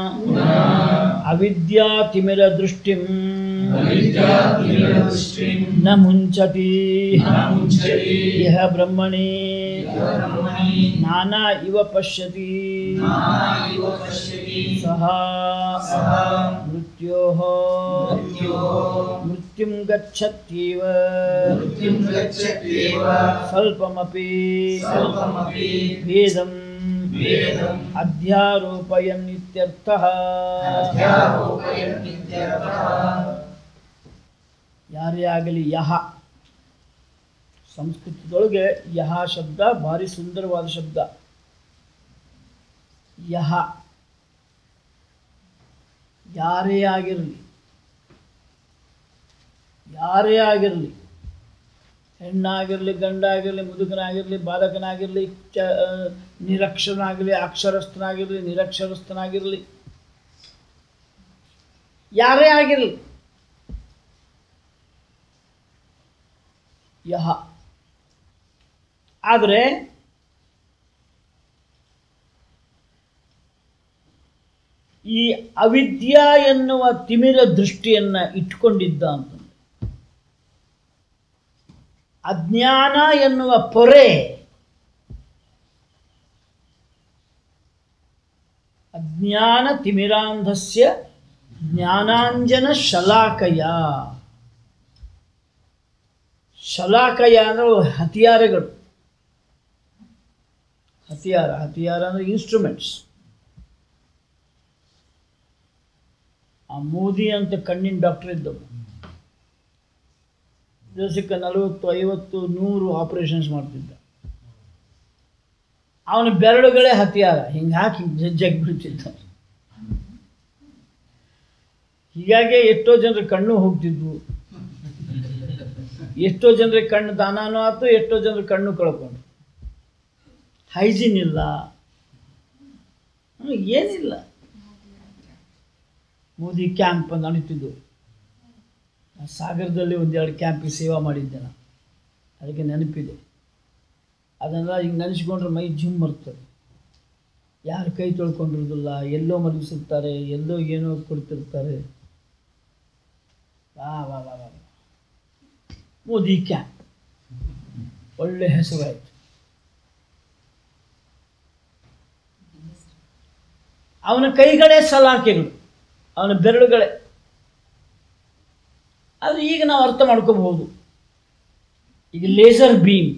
ಅವಿದ್ಯಾತಿಮಿರ ದೃಷ್ಟಿಂ ಅವಿದ್ಯಾತಿಮಿರದೃಷ್ಟಿಂ ನ ಮುಂಚತಿ ನ ಮುಂಚತಿ ಇಹ ಬ್ರಹ್ಮಣಿ ಬ್ರಹ್ಮಣಿ ನಾನಾ ಇವ ಪಶ್ಯತಿ ನಾನಾ ಇವ ಪಶ್ಯತಿ ಸಹ ಸಹ ಮೃತ್ಯೋ ಮೃತ್ಯೋಃ ಮೃತ್ಯುಂ ಗಚ್ಚತ್ಯೇವ ಮೃತ್ಯುಂ ಗಚ್ಚತ್ಯೇವ ಸ್ವಲ್ಪಮಪಿ ಸ್ವಲ್ಪಮಪಿ ಭೇದಂ ವೇದಂ ಅಧ್ಯಾರೋಪಯನ್ ಇತ್ಯರ್ಥಃ ಅಧ್ಯಾರೋಪಯನ್ನಿತ್ಯರ್ಥಃ ಯಾರೇ ಆಗಲಿ ಯಹ ಸಂಸ್ಕೃತದೊಳಗೆ ಯಹ ಶಬ್ದ ಭಾರಿ ಸುಂದರವಾದ ಶಬ್ದ ಯಹ ಯಾರೇ ಆಗಿರಲಿ ಯಾರೇ ಆಗಿರಲಿ ಹೆಣ್ಣಾಗಿರಲಿ ಗಂಡಾಗಿರಲಿ ಮುದುಕನಾಗಿರಲಿ ಬಾಲಕನಾಗಿರಲಿ ಚ ನಿರಕ್ಷರನಾಗಿರಲಿ ಅಕ್ಷರಸ್ಥನಾಗಿರಲಿ ನಿರಕ್ಷರಸ್ಥನಾಗಿರಲಿ ಯಾರೇ ಆಗಿರಲಿ ಯಹ ಆದರೆ ಈ ಅವಿದ್ಯಾ ಎನ್ನುವ ತಿಮಿರ ದೃಷ್ಟಿಯನ್ನು ಇಟ್ಕೊಂಡಿದ್ದ ಅಂತ ಅಜ್ಞಾನ ಎನ್ನುವ ಪೊರೆ ಅಜ್ಞಾನ ತಿಮಿರಾಂಧಸ್ಯ ಜ್ಞಾನಾಂಜನ ಶಲಾಕಯ ಶಲಾಕಯ ಅಂದ್ರೆ ಹತಿಯಾರಗಳು ಹತಿಯಾರ ಹತಿಯಾರ ಅಂದ್ರೆ ಇನ್ಸ್ಟ್ರೂಮೆಂಟ್ಸ್ ಆ ಮೋದಿ ಅಂತ ಕಣ್ಣಿನ ಡಾಕ್ಟರ್ ಇದ್ದವು ದಿವಸಕ್ಕೆ ನಲವತ್ತು ಐವತ್ತು ನೂರು ಆಪರೇಷನ್ಸ್ ಮಾಡ್ತಿದ್ದ ಅವನ ಬೆರಳುಗಳೇ ಹತಿಯಾರ ಹಿಂಗೆ ಹಾಕಿ ಹಿಂಗೆ ಜಜ್ಜಾಗಿ ಬಿಡ್ತಿದ್ದ ಹೀಗಾಗಿ ಎಷ್ಟೋ ಜನರ ಕಣ್ಣು ಹೋಗ್ತಿದ್ವು ಎಷ್ಟೋ ಜನರಿಗೆ ಕಣ್ಣು ದಾನನೂ ಆಯ್ತು ಎಷ್ಟೋ ಜನರ ಕಣ್ಣು ಕಳ್ಕೊಂಡು ಹೈಜೀನ್ ಇಲ್ಲ ಹ್ಮ್, ಏನಿಲ್ಲ ಮೋದಿ ಕ್ಯಾಂಪ್ ನಡೀತಿದ್ದು ಆ ಸಾಗರದಲ್ಲಿ ಒಂದೆರಡು ಕ್ಯಾಂಪಿಗೆ ಸೇವಾ ಮಾಡಿದ್ದೆ ನಾನು ಅದಕ್ಕೆ ನೆನಪಿದೆ ಅದನ್ನೆಲ್ಲ ಈಗ ನೆನೆಸ್ಕೊಂಡ್ರೆ ಮೈ ಜುಮ್ ಬರ್ತದೆ ಯಾರು ಕೈ ತೊಳ್ಕೊಂಡಿರೋದಿಲ್ಲ ಎಲ್ಲೋ ಮಲಗಿಸಿರ್ತಾರೆ ಎಲ್ಲೋ ಏನೋ ಕೊಡ್ತಿರ್ತಾರೆ ವಾ ವಾ ವಾ ವಾ ವಾ. ಮೋದಿ ಕ್ಯಾಂಪ್ ಒಳ್ಳೆ ಹೆಸರಾಯಿತು ಅವನ ಕೈಗಳೇ ಸಲಾಕೆಗಳು ಅವನ ಬೆರಳುಗಳೇ ಆದರೆ ಈಗ ನಾವು ಅರ್ಥ ಮಾಡ್ಕೋಬಹುದು ಈಗ ಲೇಸರ್ ಬೀಮ್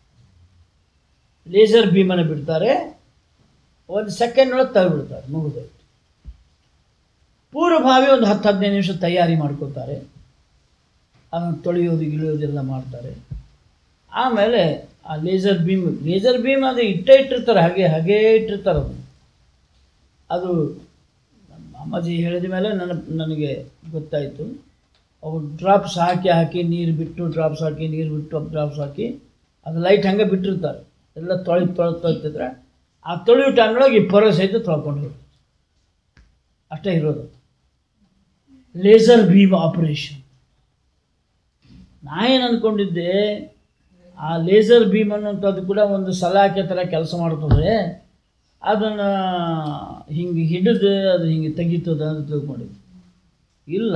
ಲೇಸರ್ ಬೀಮನ್ನು ಬಿಡ್ತಾರೆ ಒಂದು ಸೆಕೆಂಡ್ ಒಳಗೆ ತೆಗೆದುಬಿಡ್ತಾರೆ ಮುಗಿದೋಯ್ತು ಪೂರ್ವಭಾವಿ ಒಂದು ಹತ್ತು ಹದಿನೈದು ನಿಮಿಷ ತಯಾರಿ ಮಾಡ್ಕೋತಾರೆ ಅದನ್ನು ತೊಳೆಯೋದು ಗಿಳಿಯೋದೆಲ್ಲ ಮಾಡ್ತಾರೆ ಆಮೇಲೆ ಆ ಲೇಸರ್ ಬೀಮ್ ಲೇಸರ್ ಬೀಮ್ ಅದು ಇಟ್ಟೇ ಇಟ್ಟಿರ್ತಾರೆ ಹಾಗೆ ಹಾಗೇ ಇಟ್ಟಿರ್ತಾರೆ ಅದು ಅದು ನಮ್ಮ ಅಮ್ಮಾಜಿ ಹೇಳಿದ ಮೇಲೆ ನನ್ನ ನನಗೆ ಗೊತ್ತಾಯಿತು ಅವು ಡ್ರಾಪ್ಸ್ ಹಾಕಿ ಹಾಕಿ ನೀರು ಬಿಟ್ಟು ಡ್ರಾಪ್ಸ್ ಹಾಕಿ ನೀರು ಬಿಟ್ಟು ಡ್ರಾಪ್ಸ್ ಹಾಕಿ ಅದು ಲೈಟ್ ಹಂಗೆ ಬಿಟ್ಟಿರ್ತಾರೆ ಎಲ್ಲ ತೊಳಿ ತೊಳೆ ತೊಳ್ತಿದ್ರೆ ಆ ತೊಳೆಯೋ ಟೈಮ್ನೊಳಗೆ ಈ ಪೊರೆ ಸಹಿತ ತೊಳ್ಕೊಂಡು ಹೋಗಿ ಅಷ್ಟೇ ಇರೋದು ಲೇಸರ್ ಬೀಮ್ ಆಪರೇಷನ್ ನಾ ಏನು ಅಂದ್ಕೊಂಡಿದ್ದೆ ಆ ಲೇಸರ್ ಬೀಮ್ ಅನ್ನುವಂಥದ್ದು ಕೂಡ ಒಂದು ಸಲಾಕೆ ಥರ ಕೆಲಸ ಮಾಡ್ತದೆ ಅದನ್ನು ಹಿಂಗೆ ಹಿಡಿದು ಅದು ಹಿಂಗೆ ತೆಗಿತದ ಅಂತ ತಿಳ್ಕೊಂಡಿದ್ದೆ ಇಲ್ಲ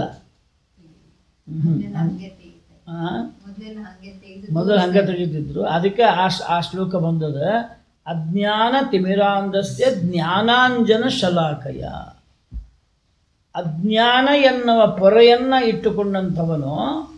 ಹಾಂ ಮೊದಲು ಹಂಗೆ ತೆಗಿತಿದ್ರು ಅದಕ್ಕೆ ಆ ಶ್ಲ- ಆ ಶ್ಲೋಕ ಬಂದದ ಅಜ್ಞಾನ ತಿಮಿರಾಂಧಸ್ಯ ಜ್ಞಾನಾಂಜನ ಶಲಾಕಯ ಅಜ್ಞಾನ ಎನ್ನುವ ಪೊರೆಯನ್ನ ಇಟ್ಟುಕೊಂಡಂಥವನು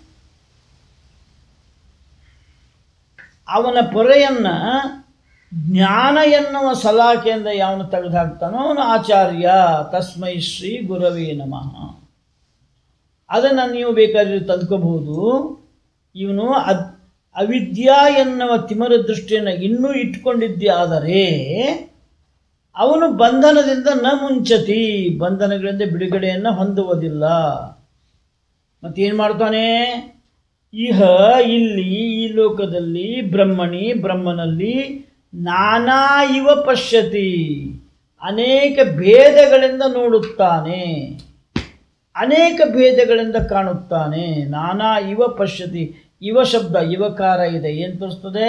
ಅವನ ಪೊರೆಯನ್ನ ಜ್ಞಾನ ಎನ್ನುವ ಸಲಾಕೆಯಿಂದ ಯಾವನು ತೆಗೆದುಹಾಕ್ತಾನೋ ಅವನು ಆಚಾರ್ಯ ತಸ್ಮೈ ಶ್ರೀ ಗುರವೇ ನಮಃ ಅದನ್ನು ನೀವು ಬೇಕಾದ್ರೆ ತಂದ್ಕೋಬಹುದು ಇವನು ಅದ್ ಅವಿದ್ಯಾ ಎನ್ನುವ ತಿಮರ ದೃಷ್ಟಿಯನ್ನು ಇನ್ನೂ ಇಟ್ಕೊಂಡಿದ್ದೇ ಆದರೆ ಅವನು ಬಂಧನದಿಂದ ನ ಮುಂಚತಿ ಬಂಧನಗಳಿಂದ ಬಿಡುಗಡೆಯನ್ನು ಹೊಂದುವುದಿಲ್ಲ ಮತ್ತೇನು ಮಾಡ್ತಾನೆ ಇಹ ಇಲ್ಲಿ ಈ ಲೋಕದಲ್ಲಿ ಬ್ರಹ್ಮಣಿ ಬ್ರಹ್ಮನಲ್ಲಿ ನಾನಾ ಇವ ಪಶ್ಯತಿ ಅನೇಕ ಭೇದಗಳಿಂದ ನೋಡುತ್ತಾನೆ ಅನೇಕ ಭೇದಗಳಿಂದ ಕಾಣುತ್ತಾನೆ ನಾನಾ ಇವ ಪಶ್ಯತಿ ಇವ ಶಬ್ದ ಇವಕಾರ ಇದೆ ಏನು ತೋರಿಸ್ತದೆ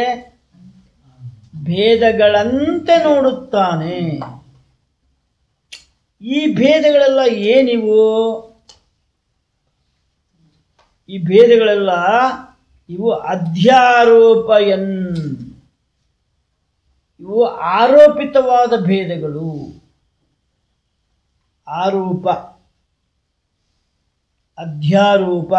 ಭೇದಗಳಂತೆ ನೋಡುತ್ತಾನೆ ಈ ಭೇದಗಳೆಲ್ಲ ಏನಿವು ಈ ಭೇದಗಳೆಲ್ಲ ಇವು ಅಧ್ಯಾರೋಪ ಎನ್ ಇವು ಆರೋಪಿತವಾದ ಭೇದಗಳು ಆರೋಪ ಅಧ್ಯಾರೋಪ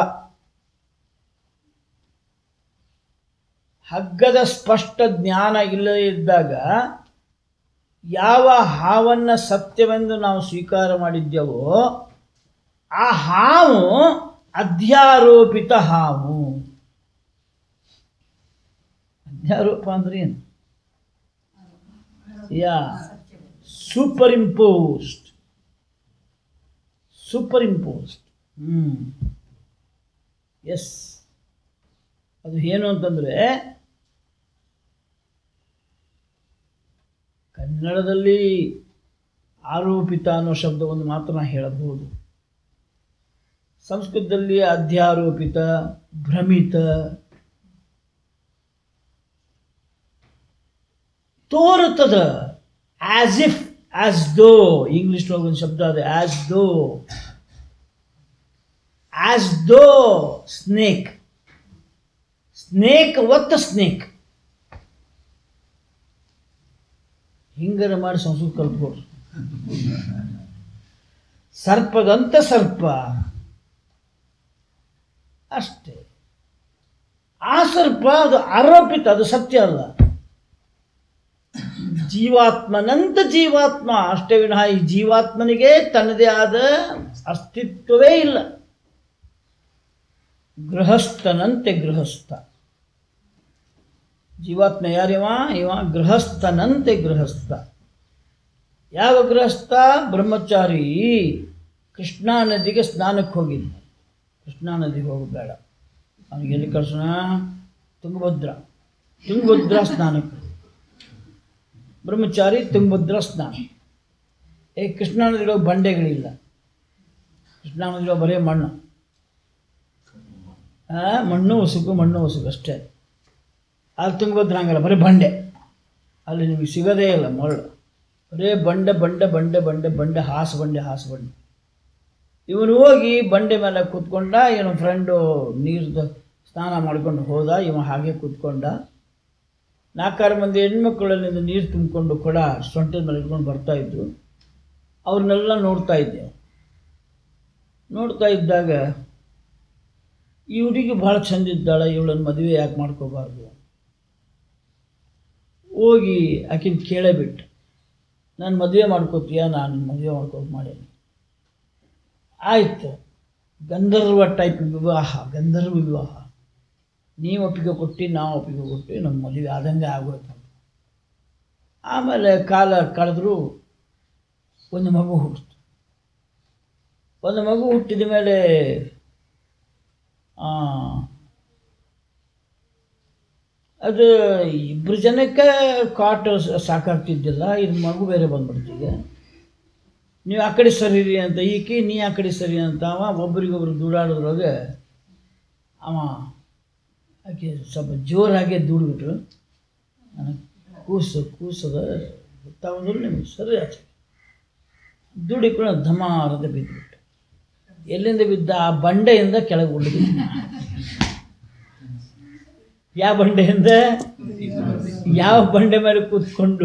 ಹಗ್ಗದ ಸ್ಪಷ್ಟ ಜ್ಞಾನ ಇಲ್ಲದೇ ಇದ್ದಾಗ ಯಾವ ಹಾವನ್ನು ಸತ್ಯವೆಂದು ನಾವು ಸ್ವೀಕಾರ ಮಾಡಿದ್ದೆವೋ ಆ ಹಾವು ಅಧ್ಯಾರೋಪಿತ ಹಾವು ಅಧ್ಯಾರೋಪ ಅಂದ್ರೆ ಏನು ಯಾ ಸೂಪರ್ ಇಂಪೋಸ್ಡ್ ಸೂಪರ್ ಇಂಪೋಸ್ಡ್ ಹ್ಞೂ ಎಸ್ ಅದು ಏನು ಅಂತಂದರೆ ಕನ್ನಡದಲ್ಲಿ ಆರೋಪಿತ ಅನ್ನೋ ಶಬ್ದವನ್ನು ಮಾತ್ರ ನಾ ಹೇಳಬಹುದು ಸಂಸ್ಕೃತದಲ್ಲಿ ಅಧ್ಯಾರೋಪಿತ ಭ್ರಮಿತ ತೋರುತ್ತದ ಆಸ್ ಇಫ್ ಆಸ್ ದೋ ಇಂಗ್ಲಿಷ್ನೊಳಗೆ ಒಂದು ಶಬ್ದ ಇದೆ as though as though snake snake ಒತ್ತ ಸ್ನೇಕ್ ಹಿಂಗರ ಮಾಡಿ ಸಂಸ್ಕೃತ ಕಲ್ತ್ಕೊಡ್ರಿ ಸರ್ಪದಂತ ಸರ್ಪ ಅಷ್ಟೇ ಆ ಸರ್ಪ ಅದು ಆರೋಪಿತ ಅದು ಸತ್ಯ ಅಲ್ಲ ಜೀವಾತ್ಮನಂತ ಜೀವಾತ್ಮ ಅಷ್ಟೇ ವಿನಃ ಈ ಜೀವಾತ್ಮನಿಗೆ ತನ್ನದೇ ಆದ ಅಸ್ತಿತ್ವವೇ ಇಲ್ಲ ಗೃಹಸ್ಥನಂತೆ ಗೃಹಸ್ಥ ಜೀವಾತ್ಮ ಯಾರಿವ ಇವ ಗೃಹಸ್ಥನಂತೆ ಗೃಹಸ್ಥ ಯಾವ ಗೃಹಸ್ಥ ಬ್ರಹ್ಮಚಾರಿ ಕೃಷ್ಣಾ ನದಿಗೆ ಸ್ನಾನಕ್ಕೆ ಹೋಗಿದ್ದ ಕೃಷ್ಣಾ ನದಿಗೆ ಹೋಗಬೇಡ ಅವನಿಗೆ ಎಲ್ಲಿ ಕಳ್ಸೋಣ ತುಂಗಭದ್ರ ತುಂಗಭದ್ರ ಸ್ನಾನಕ್ಕೆ ಬ್ರಹ್ಮಚಾರಿ ತುಂಗಭದ್ರ ಸ್ನಾನ ಏ ಕೃಷ್ಣಾ ನದಿలో ಬಂಡೆಗಳಿಲ್ಲ ಕೃಷ್ಣಾ ನದಿలో ಬರೀ ಮಣ್ಣು ಆ, ಮಣ್ಣು ಉಸುಕು ಮಣ್ಣು ಉಸುಕು ಅಷ್ಟೇ ಅಲ್ಲಿ ತುಂಗಭದ್ರ ಹಂಗಲ್ಲ ಬರೀ ಬಂಡೆ ಅಲ್ಲಿ ನಿಮಗೆ ಸಿಗೋದೇ ಇಲ್ಲ ಮರಳು ಬರೇ ಬಂಡೆ ಬಂಡೆ ಬಂಡೆ ಬಂಡೆ ಬಂಡೆ ಹಾಸು ಬಂಡೆ ಹಾಸು ಬಂಡೆ ಇವನು ಹೋಗಿ ಬಂಡೆ ಮೇಲೆ ಕೂತ್ಕೊಂಡ ಇವನು ಫ್ರೆಂಡು ನೀರ್ದು ಸ್ನಾನ ಮಾಡ್ಕೊಂಡು ಹೋದ ಇವ ಹಾಗೆ ಕೂತ್ಕೊಂಡ ನಾಲ್ಕಾರು ಮಂದಿ ಹೆಣ್ಮಕ್ಳಲ್ಲಿಂದ ನೀರು ತುಂಬಿಕೊಂಡು ಕೂಡ ಸೊಂಟದ ಮೇಲೆ ಇಟ್ಕೊಂಡು ಬರ್ತಾ ಇದ್ರು ಅವ್ರನ್ನೆಲ್ಲ ನೋಡ್ತಾ ಇದ್ದೆ ನೋಡ್ತಾ ಇದ್ದಾಗ ಈ ಹುಡುಗಿ ಭಾಳ ಚಂದ ಇದ್ದಾಳೆ ಇವಳನ್ನು ಮದುವೆ ಯಾಕೆ ಮಾಡ್ಕೋಬಾರ್ದು ಹೋಗಿ ಆಕಿನ ಕೇಳೇ ಬಿಟ್ಟು ನಾನು ಮದುವೆ ಮಾಡ್ಕೋತೀಯ ನಾನು ಮದುವೆ ಮಾಡ್ಕೋದು ಮಾಡೇನಿ ಆಯಿತು ಗಂಧರ್ವ ಟೈಪ್ ವಿವಾಹ ಗಂಧರ್ವ ವಿವಾಹ ನೀವು ಒಪ್ಪಿಗೆ ಕೊಟ್ಟು ನಾವು ಒಪ್ಪಿಗೆ ಕೊಟ್ಟು ನಮ್ಮ ಮದುವೆ ಆದಂಗೆ ಆಗೋಯ್ತು ಅಂತ ಆಮೇಲೆ ಕಾಲ ಕಳೆದ್ರು ಒಂದು ಮಗು ಹುಟ್ಟಿತು ಒಂದು ಮಗು ಹುಟ್ಟಿದ ಮೇಲೆ ಆ, ಅದು ಇಬ್ಬರು ಜನಕ್ಕೆ ಕಾಟ್ ಸಾಕಾಗ್ತಿದ್ದಿಲ್ಲ ಇದು ಮಗು ಬೇರೆ ಬಂದ್ಬಿಡ್ತೀಗ ನೀವು ಆ ಕಡೆ ಸರಿರಿ ಅಂತ ಈಕಿ ನೀ ಆ ಕಡೆ ಸರಿ ಅಂತ ಅವ ಒಬ್ರಿಗೊಬ್ರು ದೂಡಾಡೋದ್ರೊಳಗೆ ಅವ ಆಕೆ ಸ್ವಲ್ಪ ಜೋರಾಗೆ ದೂಡ್ಬಿಟ್ರು ನನಗೆ ಕೂಸು ಕೂಸದ ಗೊತ್ತಾಗೋದಿಲ್ಲ ನಿಮಗೆ ಸರಿ ಆಚೆ ದುಡಿಕೊಂಡು ಧಮಾರದ ಬಿದ್ದುಬಿಟ್ಟು ಎಲ್ಲಿಂದ ಬಿದ್ದ ಆ ಬಂಡೆಯಿಂದ ಕೆಳಗೆ ಉಳಿದು ಯಾವ ಬಂಡೆಯಿಂದ ಯಾವ ಬಂಡೆ ಮೇಲೆ ಕೂತ್ಕೊಂಡು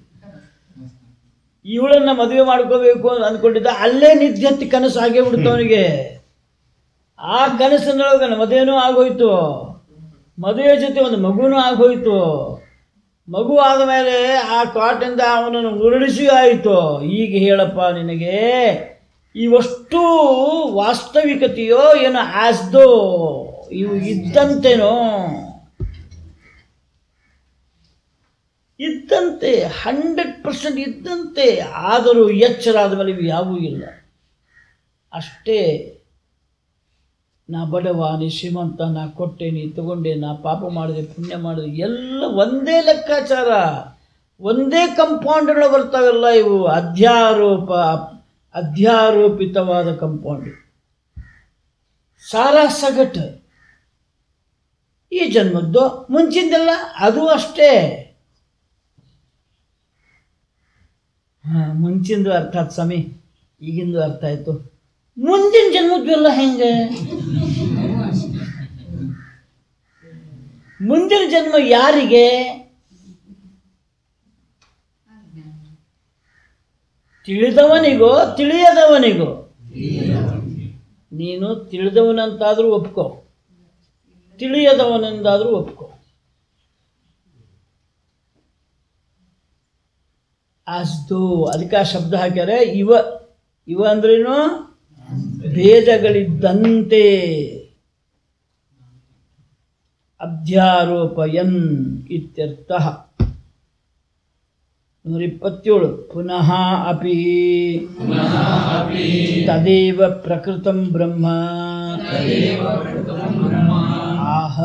ಇವಳನ್ನ ಮದುವೆ ಮಾಡ್ಕೋಬೇಕು ಅಂತ ಅಂದ್ಕೊಂಡಿದ್ದ ಅಲ್ಲೇ ನಿದ್ಯತ್ತಿ ಕನಸು ಆಗೇ ಬಿಡ್ತು ಅವನಿಗೆ ಆ ಕನಸಿನೊಳಗೆ ಮದುವೆನೂ ಆಗೋಯ್ತು ಮದುವೆ ಜೊತೆ ಒಂದು ಮಗುನೂ ಆಗೋಯ್ತು ಮಗು ಆದ ಮೇಲೆ ಆ ಕಾಟಿಂದ ಅವನನ್ನು ಉರುಳಿಸಿ ಆಯಿತು ಈಗ ಹೇಳಪ್ಪ ನಿನಗೆ ಇವಷ್ಟು ವಾಸ್ತವಿಕತೆಯೋ ಏನೋ ಆಸ್ದೋ ಇವು ಇದ್ದಂತೆನೋ ಇದ್ದಂತೆ ಹಂಡ್ರೆಡ್ ಪರ್ಸೆಂಟ್ ಇದ್ದಂತೆ ಆದರೂ ಎಚ್ಚರ ಆದಮೇಲೆ ಇವು ಯಾವೂ ಇಲ್ಲ ಅಷ್ಟೇ ನಾ ಬಡವ ನೀ ಶ್ರೀಮಂತ ನಾ ಕೊಟ್ಟೆ ನೀ ತಗೊಂಡೆ ನಾ ಪಾಪ ಮಾಡಿದೆ ಪುಣ್ಯ ಮಾಡಿದೆ ಎಲ್ಲ ಒಂದೇ ಲೆಕ್ಕಾಚಾರ ಒಂದೇ ಕಂಪೌಂಡ್ಗಳು ಬರ್ತಾವೆಲ್ಲ ಇವು ಅಧ್ಯಾರೋಪ ಅಧ್ಯಾರೋಪಿತವಾದ ಕಂಪೌಂಡ್ ಸಾರಾ ಸಗಟು ಈ ಜನ್ಮದ್ದು ಮುಂಚಿಂದೆಲ್ಲ ಅದು ಅಷ್ಟೇ ಹಾಂ ಮುಂಚಿಂದು ಅರ್ಥ ಆಯ್ತು ಸ್ವಾಮಿ ಈಗಿಂದು ಅರ್ಥ ಆಯಿತು ಮುಂದಿನ ಜನ್ಮದ್ದು ಎಲ್ಲ ಹೆಂಗೆ ಮುಂದಿನ ಜನ್ಮ ಯಾರಿಗೆ ತಿಳಿದವನಿಗೋ ತಿಳಿಯದವನಿಗೋ ನೀನು ತಿಳಿದವನಂತಾದರೂ ಒಪ್ಕೋ ತಿಳಿಯದವನೆಂದಾದರೂ ಒಪ್ಕೋ ಅಸ್ದು ಅದಕ್ಕೆ ಆ ಶಬ್ದ ಹಾಕ್ಯಾರೆ ಇವ ಇವ ಅಂದ್ರೇನು ಭೇದಗಳಿದ್ದಂತೆ ಅಧ್ಯಾರೋಪಯನ್ ಇತ್ಯರ್ಥ ನೂರ ಇಪ್ಪತ್ತೇಳು ಪುನಃ ಅಪಿ ತದೇವ ಪ್ರಕೃತಂ ಬ್ರಹ್ಮ ಆಹ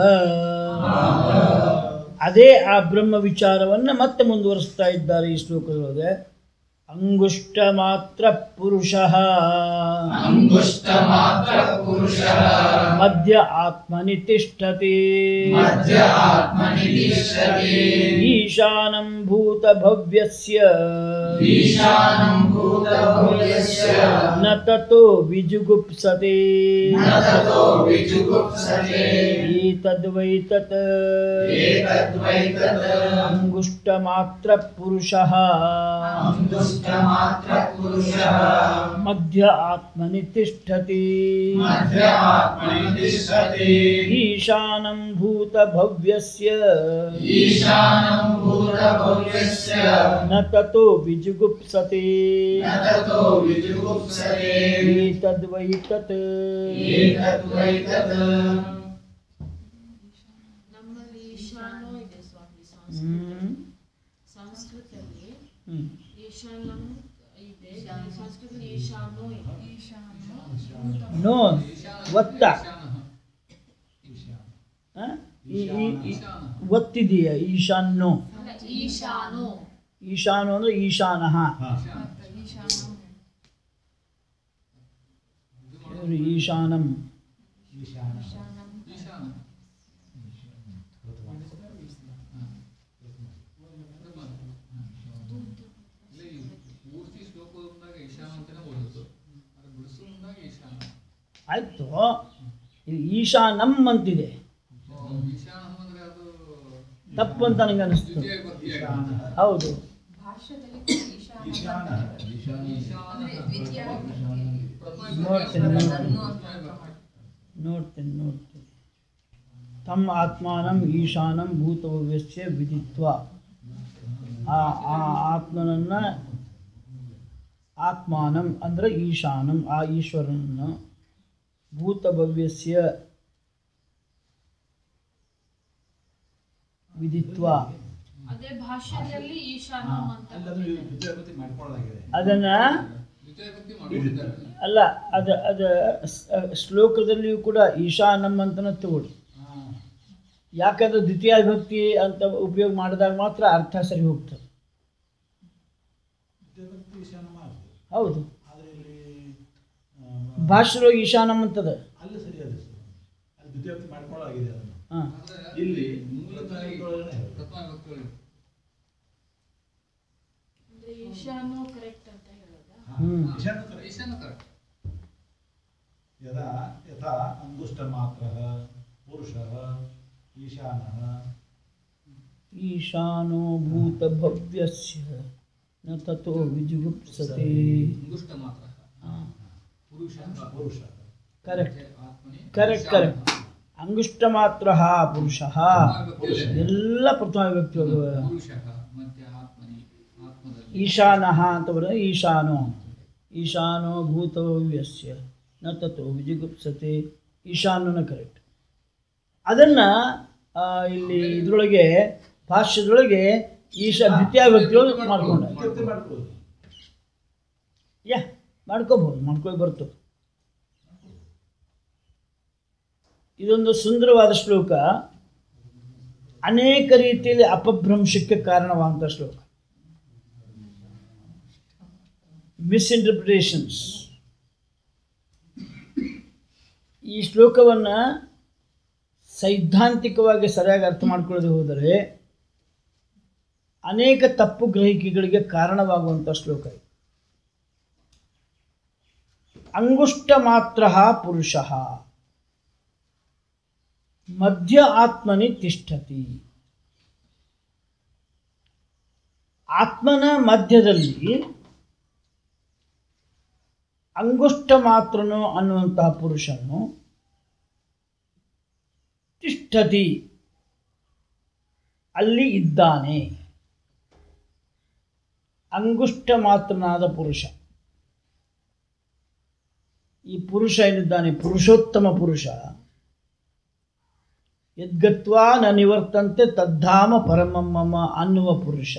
ಅದೇ ಆ ಬ್ರಹ್ಮ ವಿಚಾರವನ್ನು ಮತ್ತೆ ಮುಂದುವರಿಸ್ತಾ ಇದ್ದಾರೆ ಈ ಶ್ಲೋಕದೊಳಗೆ ಅಂಗುಷ್ಟ ಮಾತ್ರ ಪುರುಷ ಅಂಗುಷ್ಟಮಾತ್ರ ಪುರುಷಃ ಮಧ್ಯ ಆತ್ಮನಿ ತಿಷ್ಠತಿ ಮಧ್ಯ ಆತ್ಮನಿ ತಿಷ್ಠತಿ ಈಶಾನಂ ಭೂತ ಭವ್ಯಸ್ಯ ಈಶಾನಂ ಭೂತಭವ್ಯಸ್ಯ ನ ತತೋ ವಿಜುಗುಪ್ಸತೆ ನ ತತೋ ವಿಜುಗುಪ್ಸತೆ ಏತದ್ವೈ ತತ್ ಏತದ್ವೈತತ್ ಅಂಗುಷ್ಟ ಮಾತ್ರ ಪುರುಷ ಅಂಗುಷ್ಟಮಾತ್ರ ಪುರುಷಃ ಮಧ್ಯ ಆತ್ಮನಿ ತಿಷ್ಠತಿ ಮಧ್ಯ ಆತ್ಮನಿ ತಿಷ್ಠತಿ ಈಶಾನಂ ಭೂತ ಭವ್ಯಸ್ಯ ಈಶಾನಂ ಭೂತಭವ್ಯಸ್ಯ ನ ತತೋ ವಿಜುಗುಪ್ಸತೆ ನ ತತೋ ವಿಜುಗುಪ್ಸತೆ ಏತದ್ವೈ ತತ್ ಏತದ್ವೈತತ್ ಈಶಾನಂ ಇದೆ ಸಂಸ್ಕೃತದಲ್ಲಿ ಈಶಾನೋ ಇದೆ. ನೋ ಒತ್ತ ಆ? ಈ- ಈ- ಈ- ಒತ್ತಿದೆಯ ಈಶಾನ್ಯೋ ಅಲ್ಲ, ಈಶಾನೋ ಈಶಾನೋ ಅಂದ್ರೆ ಈಶಾನಃ ಇವ್ರು ಈಶಾನಂ ಪೂರ್ತಿ ಶ್ಲೋಕದಾಗ ಈಶಾನ ಅಂತಾನೆ ಓದೋದು ಅದು ಬಿಡಿಸುವಾಗ ಈಶಾನ ಆಯ್ತು ಇಲ್ಲಿ ಈಶಾನಂ ಅಂತಿದೆ ಈಶಾನ ಅಂದ್ರೆ ಅದು ತಪ್ಪು ಅಂತ ನನಗೆ ಅನಿಸ್ತು ದ್ವಿತೀಯ ವಿಭಕ್ತಿ ಆಗಿದೆ. ಹೌದು ಈಶಾನ ಪ್ರಥಮ ನೋಡ್ತೇನೆ, ವಿಭಕ್ತಿ. ನೋಡ್ತೇನೆ ನೋಡ್ತೇನೆ ತಮ್ಮ ಆತ್ಮಾನಂ ಈಶಾನಂ ಭೂತಭವ್ಯಸ್ಯ ವಿಧಿತ್ವ ಆ ಆ ಆತ್ಮನನ್ನ ಆತ್ಮಾನಂ ಅಂದ್ರೆ ಈಶಾನಂ ಆ ಈಶ್ವರನನ್ನು ಭೂತಭವ್ಯಸ್ಯ ವಿಧಿತ್ವ ಅದೇ ಭಾಷ್ಯದಲ್ಲಿ ಈಶಾನಂ ಅಂತ ಅದನ್ನ ದ್ವಿತೀಯ ವಿಭಕ್ತಿ ಮಾಡಿದ್ದಾರೆ ಅಲ್ಲ ಅದ ಅದ ಸ- ಶ್ಲೋಕದಲ್ಲಿಯೂ ಕೂಡ ಈಶಾನಂ ಅಂತನ ತಗೊಳ್ಳಿ ಯಾಕಂದ್ರೆ ದ್ವಿತೀಯ ವಿಭಕ್ತಿ ಅಂತ ಉಪಯೋಗ ಮಾಡಿದಾಗ ಮಾತ್ರ ಅರ್ಥ ಸರಿ ಹೋಗ್ತದೆ ಹೌದು ಆದರೆ ಇಲ್ಲಿ ಭಾಷೆಯೊಳಗೆ ಈಶಾನಂ ಅಂತದ ಅಲ್ಲಿ ಸರಿ ಅದು ಸರ್ ಅಲ್ಲಿ ದ್ವಿತೀಯ ಮಾಡ್ಕೊಳ್ಳಾಗಿದೆ ಅದನ್ನು ಹಾಂ ಇಲ್ಲಿ ಮೂಲದಲ್ಲಿ ಪ್ರಥಮ ಪ್ರಥಮ ವಿಭಕ್ತಿ ಒಳಗೆ ಅಂದ್ರೆ ಈಶಾನೋ ಕರೆಕ್ಟ್ ಅಂತ ಹೇಳೋದಾ ಹ್ಮ್. ಈಶಾನ ಕರೆಕ್ಟ್ ಯದಾ ಯಥಾ ಅಂಗುಷ್ಟಮಾತ್ರः ಪುರುಷः ಈಶಾನः ಈಶಾನೋ ಭೂತಭವ್ಯಸ್ಯ ನ ತಥೋ ವಿಜುಗುಪ್ಸತೆ ಅಂಗುಷ್ಟ ಮಾತ್ರ ಪುರುಷ ಪುರುಷः ಕರೆಕ್ಟ್ ಆತ್ಮನಿ ಕರೆಕ್ಟ್ ಕರೆಕ್ಟ್ ಅಂಗುಷ್ಟ ಮಾತ್ರ ಪುರುಷ ಎಲ್ಲ ಪ್ರಥಮ ವಿಭಕ್ತಿ ಒಳಗೆ ಪುರುಷ ಮತ್ತೆ ಆತ್ಮನಿ ಆತ್ಮದಲ್ಲಿ ಈಶಾನಃ ಅಂತ ಬರೋದು ಈಶಾನೋ ಈಶಾನೋ ಭೂತವ್ಯಸ್ಯ ನ ತಥೋ ವಿಜಿಗುಪ್ಸತೆ ಈಶಾನನ ಕರೆಕ್ಟ್ ಅದನ್ನು ಇಲ್ಲಿ ಇದರೊಳಗೆ ಭಾಷ್ಯದೊಳಗೆ ಈಶಾ ದ್ವಿತೀಯ ವ್ಯಕ್ತಿಯೊಳಗೆ ಮಾಡ್ಕೊಂಡ ದ್ವಿತೀಯ ಮಾಡ್ಕೊಳ್ಳೋದು ಯಾ ಮಾಡ್ಕೋಬಹುದು ಮಾಡ್ಕೊಳ್ಳಿ ಬರ್ತದೆ ಇದೊಂದು ಸುಂದರವಾದ ಶ್ಲೋಕ ಅನೇಕ ರೀತಿಯಲ್ಲಿ ಅಪಭ್ರಂಶಕ್ಕೆ ಕಾರಣವಾದಂಥ ಶ್ಲೋಕ ಮಿಸ್ಇಂಟರ್ಪ್ರಿಟೇಷನ್ಸ್ ಈ ಶ್ಲೋಕವನ್ನು ಸೈದ್ಧಾಂತಿಕವಾಗಿ ಸರಿಯಾಗಿ ಅರ್ಥ ಮಾಡ್ಕೊಳ್ಳದೆ ಹೋದರೆ ಅನೇಕ ತಪ್ಪು ಗ್ರಹಿಕೆಗಳಿಗೆ ಕಾರಣವಾಗುವಂಥ ಶ್ಲೋಕ ಇದು ಅಂಗುಷ್ಟ ಮಾತ್ರ ಪುರುಷ ಮಧ್ಯ ಆತ್ಮನಿ ತಿಷ್ಠತಿ ಆತ್ಮನ ಮಧ್ಯದಲ್ಲಿ ಅಂಗುಷ್ಟ ಮಾತ್ರನು ಅನ್ನುವಂತಹ ಪುರುಷನು ತಿಷ್ಠತಿ ಅಲ್ಲಿ ಇದ್ದಾನೆ ಅಂಗುಷ್ಟ ಮಾತ್ರನಾದ ಪುರುಷ ಈ ಪುರುಷ ಏನಿದ್ದಾನೆ ಪುರುಷೋತ್ತಮ ಪುರುಷ ಯದ್ಗತ್ವಾ ನ ನಿವರ್ತಂತೆ ತದ್ಧಾಮ ಪರಮಮ್ಮ ಅನ್ನುವ ಪುರುಷ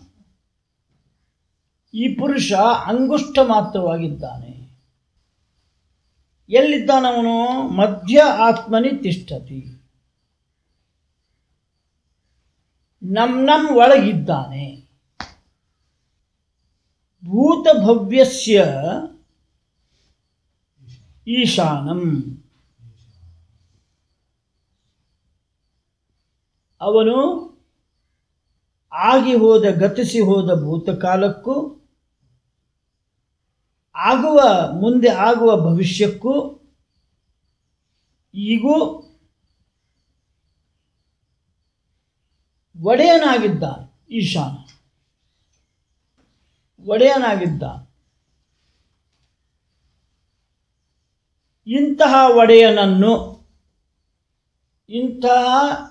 ಈ ಪುರುಷ ಅಂಗುಷ್ಟ ಮಾತ್ರವಾಗಿದ್ದಾನೆ ಎಲ್ಲಿದ್ದಾನವನು ಮಧ್ಯ ಆತ್ಮನಿ ತಿಷ್ಠತಿ ನಮ್ ನಮ್ ಒಳಗಿದ್ದಾನೆ ಭೂತಭವ್ಯಸ್ಯ ಈಶಾನಂ ಅವನು ಆಗಿ ಹೋದ ಗತಿಸಿ ಹೋದ ಭೂತಕಾಲಕ್ಕೂ ಆಗುವ ಮುಂದೆ ಆಗುವ ಭವಿಷ್ಯಕ್ಕೂ ಈಗೂ ಒಡೆಯನಾಗಿದ್ದಾನೆ ಈಶಾನ ಒಡೆಯನಾಗಿದ್ದಾನೆ ಇಂತಹ ಒಡೆಯನನ್ನು ಇಂತಹ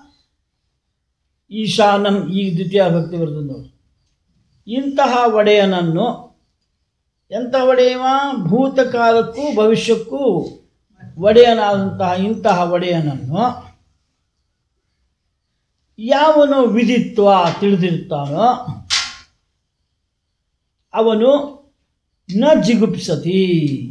ಈಶಾನಂ ಈ ದ್ವಿತೀಯ ಭಕ್ತಿ ಬರ್ತದೆ ನೋಡಿ ಇಂತಹ ಒಡೆಯನನ್ನು ಎಂಥ ಒಡೆಯವ ಭೂತಕಾಲಕ್ಕೂ ಭವಿಷ್ಯಕ್ಕೂ ಒಡೆಯನಾದಂತಹ ಇಂತಹ ಒಡೆಯನನ್ನು ಯಾವನು ವಿಧಿತ್ವ ತಿಳಿದಿರ್ತಾನೋ ಅವನು ನ ಜಿಗುಪ್ಸತಿ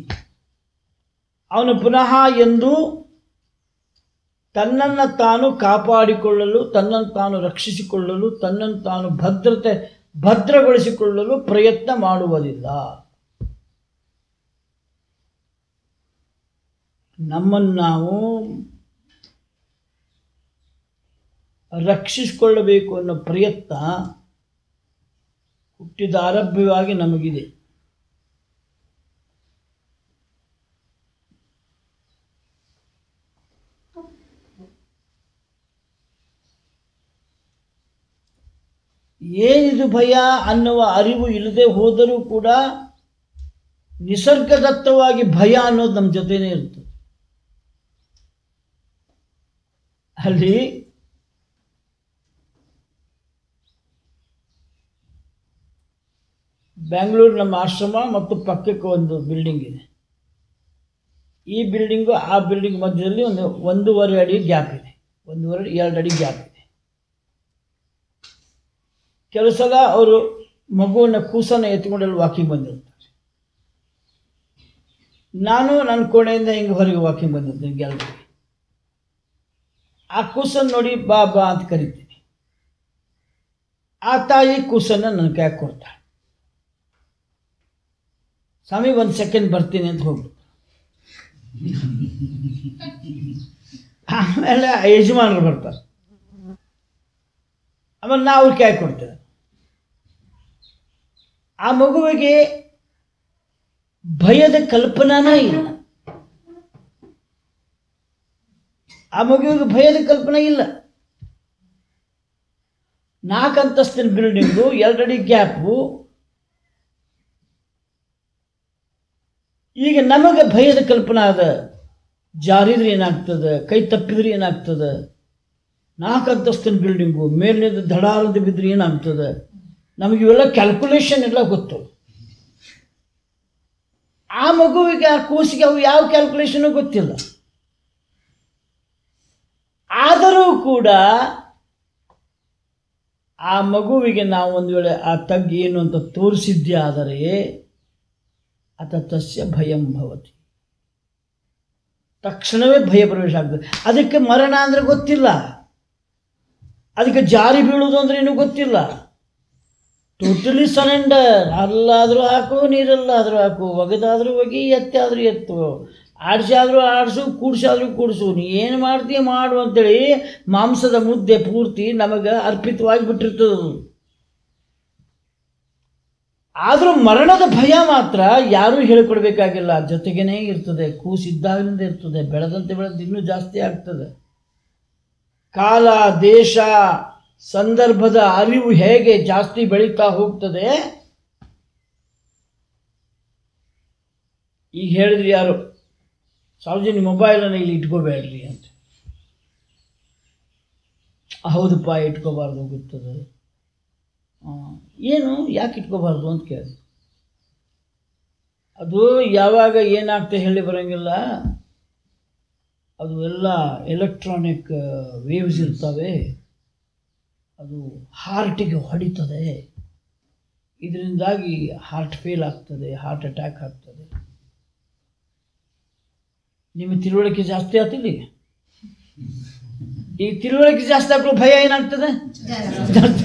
ಅವನು ಪುನಃ ಎಂದು ತನ್ನನ್ನು ತಾನು ಕಾಪಾಡಿಕೊಳ್ಳಲು ತನ್ನನ್ನು ತಾನು ರಕ್ಷಿಸಿಕೊಳ್ಳಲು ತನ್ನನ್ನು ತಾನು ಭದ್ರತೆ ಭದ್ರಗೊಳಿಸಿಕೊಳ್ಳಲು ಪ್ರಯತ್ನ ಮಾಡುವುದಿಲ್ಲ ನಮ್ಮನ್ನು ನಾವು ರಕ್ಷಿಸಿಕೊಳ್ಳಬೇಕು ಅನ್ನೋ ಪ್ರಯತ್ನ ಹುಟ್ಟಿದ ಆರಭ್ಯವಾಗಿ ನಮಗಿದೆ ಏನಿದು ಭಯ ಅನ್ನುವ ಅರಿವು ಇಲ್ಲದೆ ಹೋದರೂ ಕೂಡ ನಿಸರ್ಗದತ್ತವಾಗಿ ಭಯ ಅನ್ನೋದು ನಮ್ಮ ಜೊತೆನೇ ಇರ್ತದೆ ಅಲ್ಲಿ ಬೆಂಗಳೂರು ನಮ್ಮ ಆಶ್ರಮ ಮತ್ತು ಪಕ್ಕಕ್ಕೆ ಒಂದು ಬಿಲ್ಡಿಂಗ್ ಇದೆ ಈ ಬಿಲ್ಡಿಂಗು ಆ ಬಿಲ್ಡಿಂಗ್ ಮಧ್ಯದಲ್ಲಿ ಒಂದು ಒಂದೂವರೆ ಅಡಿ ಗ್ಯಾಪ್ ಇದೆ ಒಂದೂವರೆ ಎರಡು ಅಡಿ ಗ್ಯಾಪ್ ಇದೆ ಕೆಲವು ಸಲ ಅವರು ಮಗುವನ್ನು ಕೂಸನ್ನು ಎತ್ಕೊಂಡೆಲ್ಲ ವಾಕಿಂಗ್ ಬಂದಿರ್ತಾರೆ ನಾನು ನನ್ನ ಕೋಣೆಯಿಂದ ಹಿಂಗೆ ಹೊರಗೆ ವಾಕಿಂಗ್ ಬಂದಿರ್ತೀನಿ ಗ್ಯಾಲರಿಗೆ ಆ ಕೂಸನ್ನು ನೋಡಿ ಬಾ ಬಾ ಅಂತ ಕರಿತೀನಿ ಆ ತಾಯಿ ಕೂಸನ್ನು ನನ್ನ ಕೈಯಾಗ ಕೊಡ್ತಾಳೆ ಸ್ವಾಮಿ ಒಂದು ಸೆಕೆಂಡ್ ಬರ್ತೀನಿ ಅಂತ ಹೋಗ್ಬಿಟ್ಟು ಆಮೇಲೆ ಆ ಯಜಮಾನರು ಬರ್ತಾರೆ ಆಮೇಲೆ ನಾವು ಅವ್ರ ಕೈ ಕೊಡ್ತೇವೆ ಆ ಮಗುವಿಗೆ ಭಯದ ಕಲ್ಪನಾನೇ ಇಲ್ಲ ಆ ಮಗುವಿಗೆ ಭಯದ ಕಲ್ಪನೆ ಇಲ್ಲ ನಾಲ್ಕು ಅಂತಸ್ತಿನ ಬಿಲ್ಡಿಂಗು ಎರಡಡಿ ಗ್ಯಾಪು ಈಗ ನಮಗೆ ಭಯದ ಕಲ್ಪನಾ ಅದ ಜಾರಿದ್ರೆ ಏನಾಗ್ತದೆ ಕೈ ತಪ್ಪಿದ್ರೆ ಏನಾಗ್ತದೆ ನಾಲ್ಕು ಅಂತಸ್ತಿನ ಬಿಲ್ಡಿಂಗು ಮೇಲಿನಿಂದ ದಡಾರದ ಬಿದ್ದರೆ ಏನಾಗ್ತದೆ ನಮಗೆ ಇವೆಲ್ಲ ಕ್ಯಾಲ್ಕುಲೇಷನ್ ಎಲ್ಲ ಗೊತ್ತು ಆ ಮಗುವಿಗೆ ಆ ಕೂಸಿಗೆ ಅವು ಯಾವ ಕ್ಯಾಲ್ಕುಲೇಷನು ಗೊತ್ತಿಲ್ಲ ಆದರೂ ಕೂಡ ಆ ಮಗುವಿಗೆ ನಾವು ಒಂದು ವೇಳೆ ಆ ತಗ್ಗು ಏನು ಅಂತ ತೋರಿಸಿದ್ದೇ ಆದರೆ ಅತ ತಸ್ಯ ಭಯಂ ಭವತಿ ತಕ್ಷಣವೇ ಭಯ ಪ್ರವೇಶ ಆಗ್ತದೆ ಅದಕ್ಕೆ ಮರಣ ಅಂದರೆ ಗೊತ್ತಿಲ್ಲ ಅದಕ್ಕೆ ಜಾರಿ ಬೀಳುವುದು ಅಂದ್ರೆ ಏನೂ ಗೊತ್ತಿಲ್ಲ ಟೋಟಲಿ ಸರೆಂಡರ್ ಅಲ್ಲಾದರೂ ಹಾಕು ನೀರಲ್ಲಾದರೂ ಹಾಕು ಒಗೆದಾದರೂ ಒಗಿ ಎತ್ತಾದರೂ ಎತ್ತು ಆಡಿಸಾದರೂ ಆಡಿಸು ಕೂಡಿಸಾದರೂ ಕೂಡಿಸು ನೀ ಏನು ಮಾಡ್ತೀಯ ಮಾಡು ಅಂತೇಳಿ ಮಾಂಸದ ಮುದ್ದೆ ಪೂರ್ತಿ ನಮಗೆ ಅರ್ಪಿತವಾಗಿ ಬಿಟ್ಟಿರ್ತದೆ ಅದು ಆದರೂ ಮರಣದ ಭಯ ಮಾತ್ರ ಯಾರೂ ಹೇಳಿಕೊಡ್ಬೇಕಾಗಿಲ್ಲ ಜೊತೆಗೇನೇ ಇರ್ತದೆ ಕೂಸಿದ್ದಾಗಿನಿಂದ ಇರ್ತದೆ ಬೆಳೆದಂತೆ ಬೆಳೆದಂತೆ ಇನ್ನೂ ಜಾಸ್ತಿ ಆಗ್ತದೆ ಕಾಲ ದೇಶ ಸಂದರ್ಭದ ಅರಿವು ಹೇಗೆ ಜಾಸ್ತಿ ಬೆಳೀತಾ ಹೋಗ್ತದೆ ಈಗ ಹೇಳಿದ್ರಿ ಯಾರು ಸಾರ್ವಜನಿಕ ಮೊಬೈಲನ್ನು ಇಲ್ಲಿ ಇಟ್ಕೋಬೇಡ್ರಿ ಅಂತ ಹೌದಪ್ಪ ಇಟ್ಕೋಬಾರ್ದು ಗೊತ್ತದೆ ಆ, ಏನು ಯಾಕೆ ಇಟ್ಕೋಬಾರ್ದು ಅಂತ ಕೇಳಿದೆ ಅದು ಯಾವಾಗ ಏನಾಗ್ತದೆ ಹೇಳಿ ಬರೋಂಗಿಲ್ಲ ಅದು ಎಲ್ಲ ಎಲೆಕ್ಟ್ರಾನಿಕ್ ವೇವ್ಸ್ ಇರ್ತವೆ ಅದು ಹಾರ್ಟಿಗೆ ಹೊಡಿತದೆ ಇದರಿಂದಾಗಿ ಹಾರ್ಟ್ ಫೇಲ್ ಆಗ್ತದೆ ಹಾರ್ಟ್ ಅಟ್ಯಾಕ್ ಆಗ್ತದೆ ನಿಮ್ಮ ತಿಳುವಳಿಕೆ ಜಾಸ್ತಿ ಆಗ್ತಿಲ್ಲ ಈಗ ಈ ತಿಳುವಳಿಕೆ ಜಾಸ್ತಿ ಆಗಲು ಭಯ ಏನಾಗ್ತದೆ ಜಾಸ್ತಿ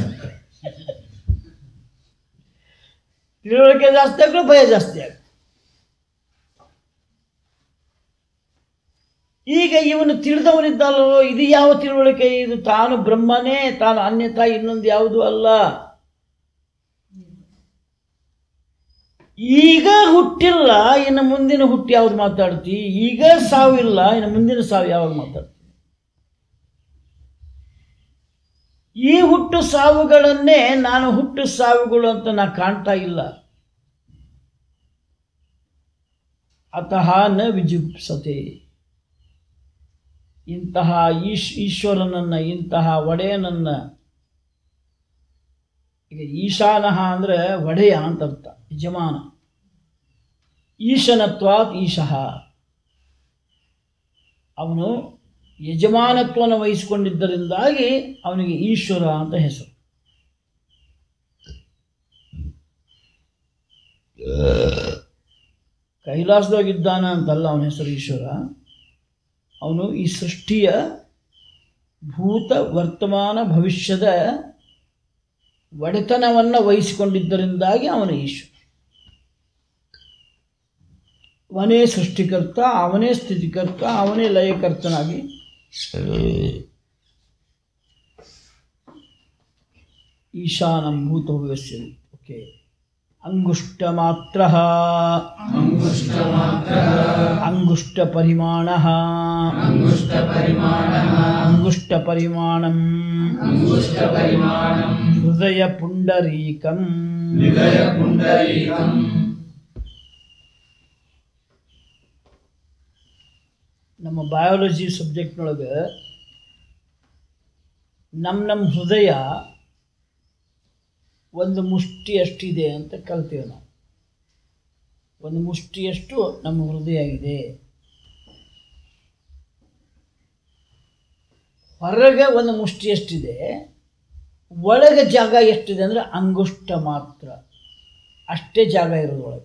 ತಿಳುವಳಿಕೆ ಜಾಸ್ತಿ ಆಗಲು ಭಯ ಜಾಸ್ತಿ ಆಗ್ತದೆ ಈಗ ಇವನು ತಿಳಿದವನಿದ್ದಲ್ಲೋ ಇದು ಯಾವ ತಿಳುವಳಿಕೆ ಇದು ತಾನು ಬ್ರಹ್ಮನೇ ತಾನು ಅನ್ಯತಾ ಇನ್ನೊಂದು ಯಾವುದು ಅಲ್ಲ ಈಗ ಹುಟ್ಟಿಲ್ಲ ಇನ್ನು ಮುಂದಿನ ಹುಟ್ಟು ಯಾವ್ದು ಮಾತಾಡ್ತಿ ಈಗ ಸಾವಿಲ್ಲ ಇನ್ನು ಮುಂದಿನ ಸಾವು ಯಾವಾಗ ಮಾತಾಡ್ತಿ ಈ ಹುಟ್ಟು ಸಾವುಗಳನ್ನೇ ನಾನು ಹುಟ್ಟು ಸಾವುಗಳು ಅಂತ ನಾ ಕಾಣ್ತಾ ಇಲ್ಲ ಅತಃ ನ ವಿಜುಪ್ಸತೆ ಇಂತಹ ಈಶ್ ಈಶ್ವರನನ್ನು ಇಂತಹ ಒಡೆಯನನ್ನು ಈಗ ಈಶಾನಃ ಅಂದರೆ ಒಡೆಯ ಅಂತ ಅರ್ಥ ಯಜಮಾನ ಈಶನತ್ವಾತ್ ಈಶಃ ಅವನು ಯಜಮಾನತ್ವವನ್ನು ವಹಿಸಿಕೊಂಡಿದ್ದರಿಂದಾಗಿ ಅವನಿಗೆ ಈಶ್ವರ ಅಂತ ಹೆಸರು ಕೈಲಾಸದಾಗಿದ್ದಾನ ಅಂತಲ್ಲ ಅವನ ಹೆಸರು ಈಶ್ವರ ಅವನು ಈ ಸೃಷ್ಟಿಯ ಭೂತ ವರ್ತಮಾನ ಭವಿಷ್ಯದ ಒಡೆತನವನ್ನು ವಹಿಸಿಕೊಂಡಿದ್ದರಿಂದಾಗಿ ಅವನು ಈಶ್ವರ ಅವನೇ ಸೃಷ್ಟಿಕರ್ತ ಅವನೇ ಸ್ಥಿತಿಕರ್ತ ಅವನೇ ಲಯಕರ್ತನಾಗಿ ಈಶಾನಂ ಭೂತವ್ಯಸ್ಯ ಓಕೆ ಅಂಗುಷ್ಟ ಮಾತ್ರ ಅಂಗುಷ್ಟ ಪರಿಮಾಣ ಅಂಗುಷ್ಟ ಪರಿಮಾಣಂ ಹೃದಯ ಪುಂಡರೀಕಂ ನಮ್ಮ ಬಯಾಲಜಿ ಸಬ್ಜೆಕ್ಟ್ನೊಳಗೆ ನಮ್ಮ ನಮ್ಮ ಹೃದಯ ಒಂದು ಮುಷ್ಟಿಯಷ್ಟಿದೆ ಅಂತ ಕಲ್ತೀವಿ ನಾವು ಒಂದು ಮುಷ್ಟಿಯಷ್ಟು ನಮ್ಮ ಹೃದಯ ಇದೆ ಹೊರಗೆ ಒಂದು ಮುಷ್ಟಿಯಷ್ಟಿದೆ ಒಳಗೆ ಜಾಗ ಎಷ್ಟಿದೆ ಅಂದರೆ ಅಂಗುಷ್ಟ ಮಾತ್ರ ಅಷ್ಟೇ ಜಾಗ ಇರೋದು ಒಳಗೆ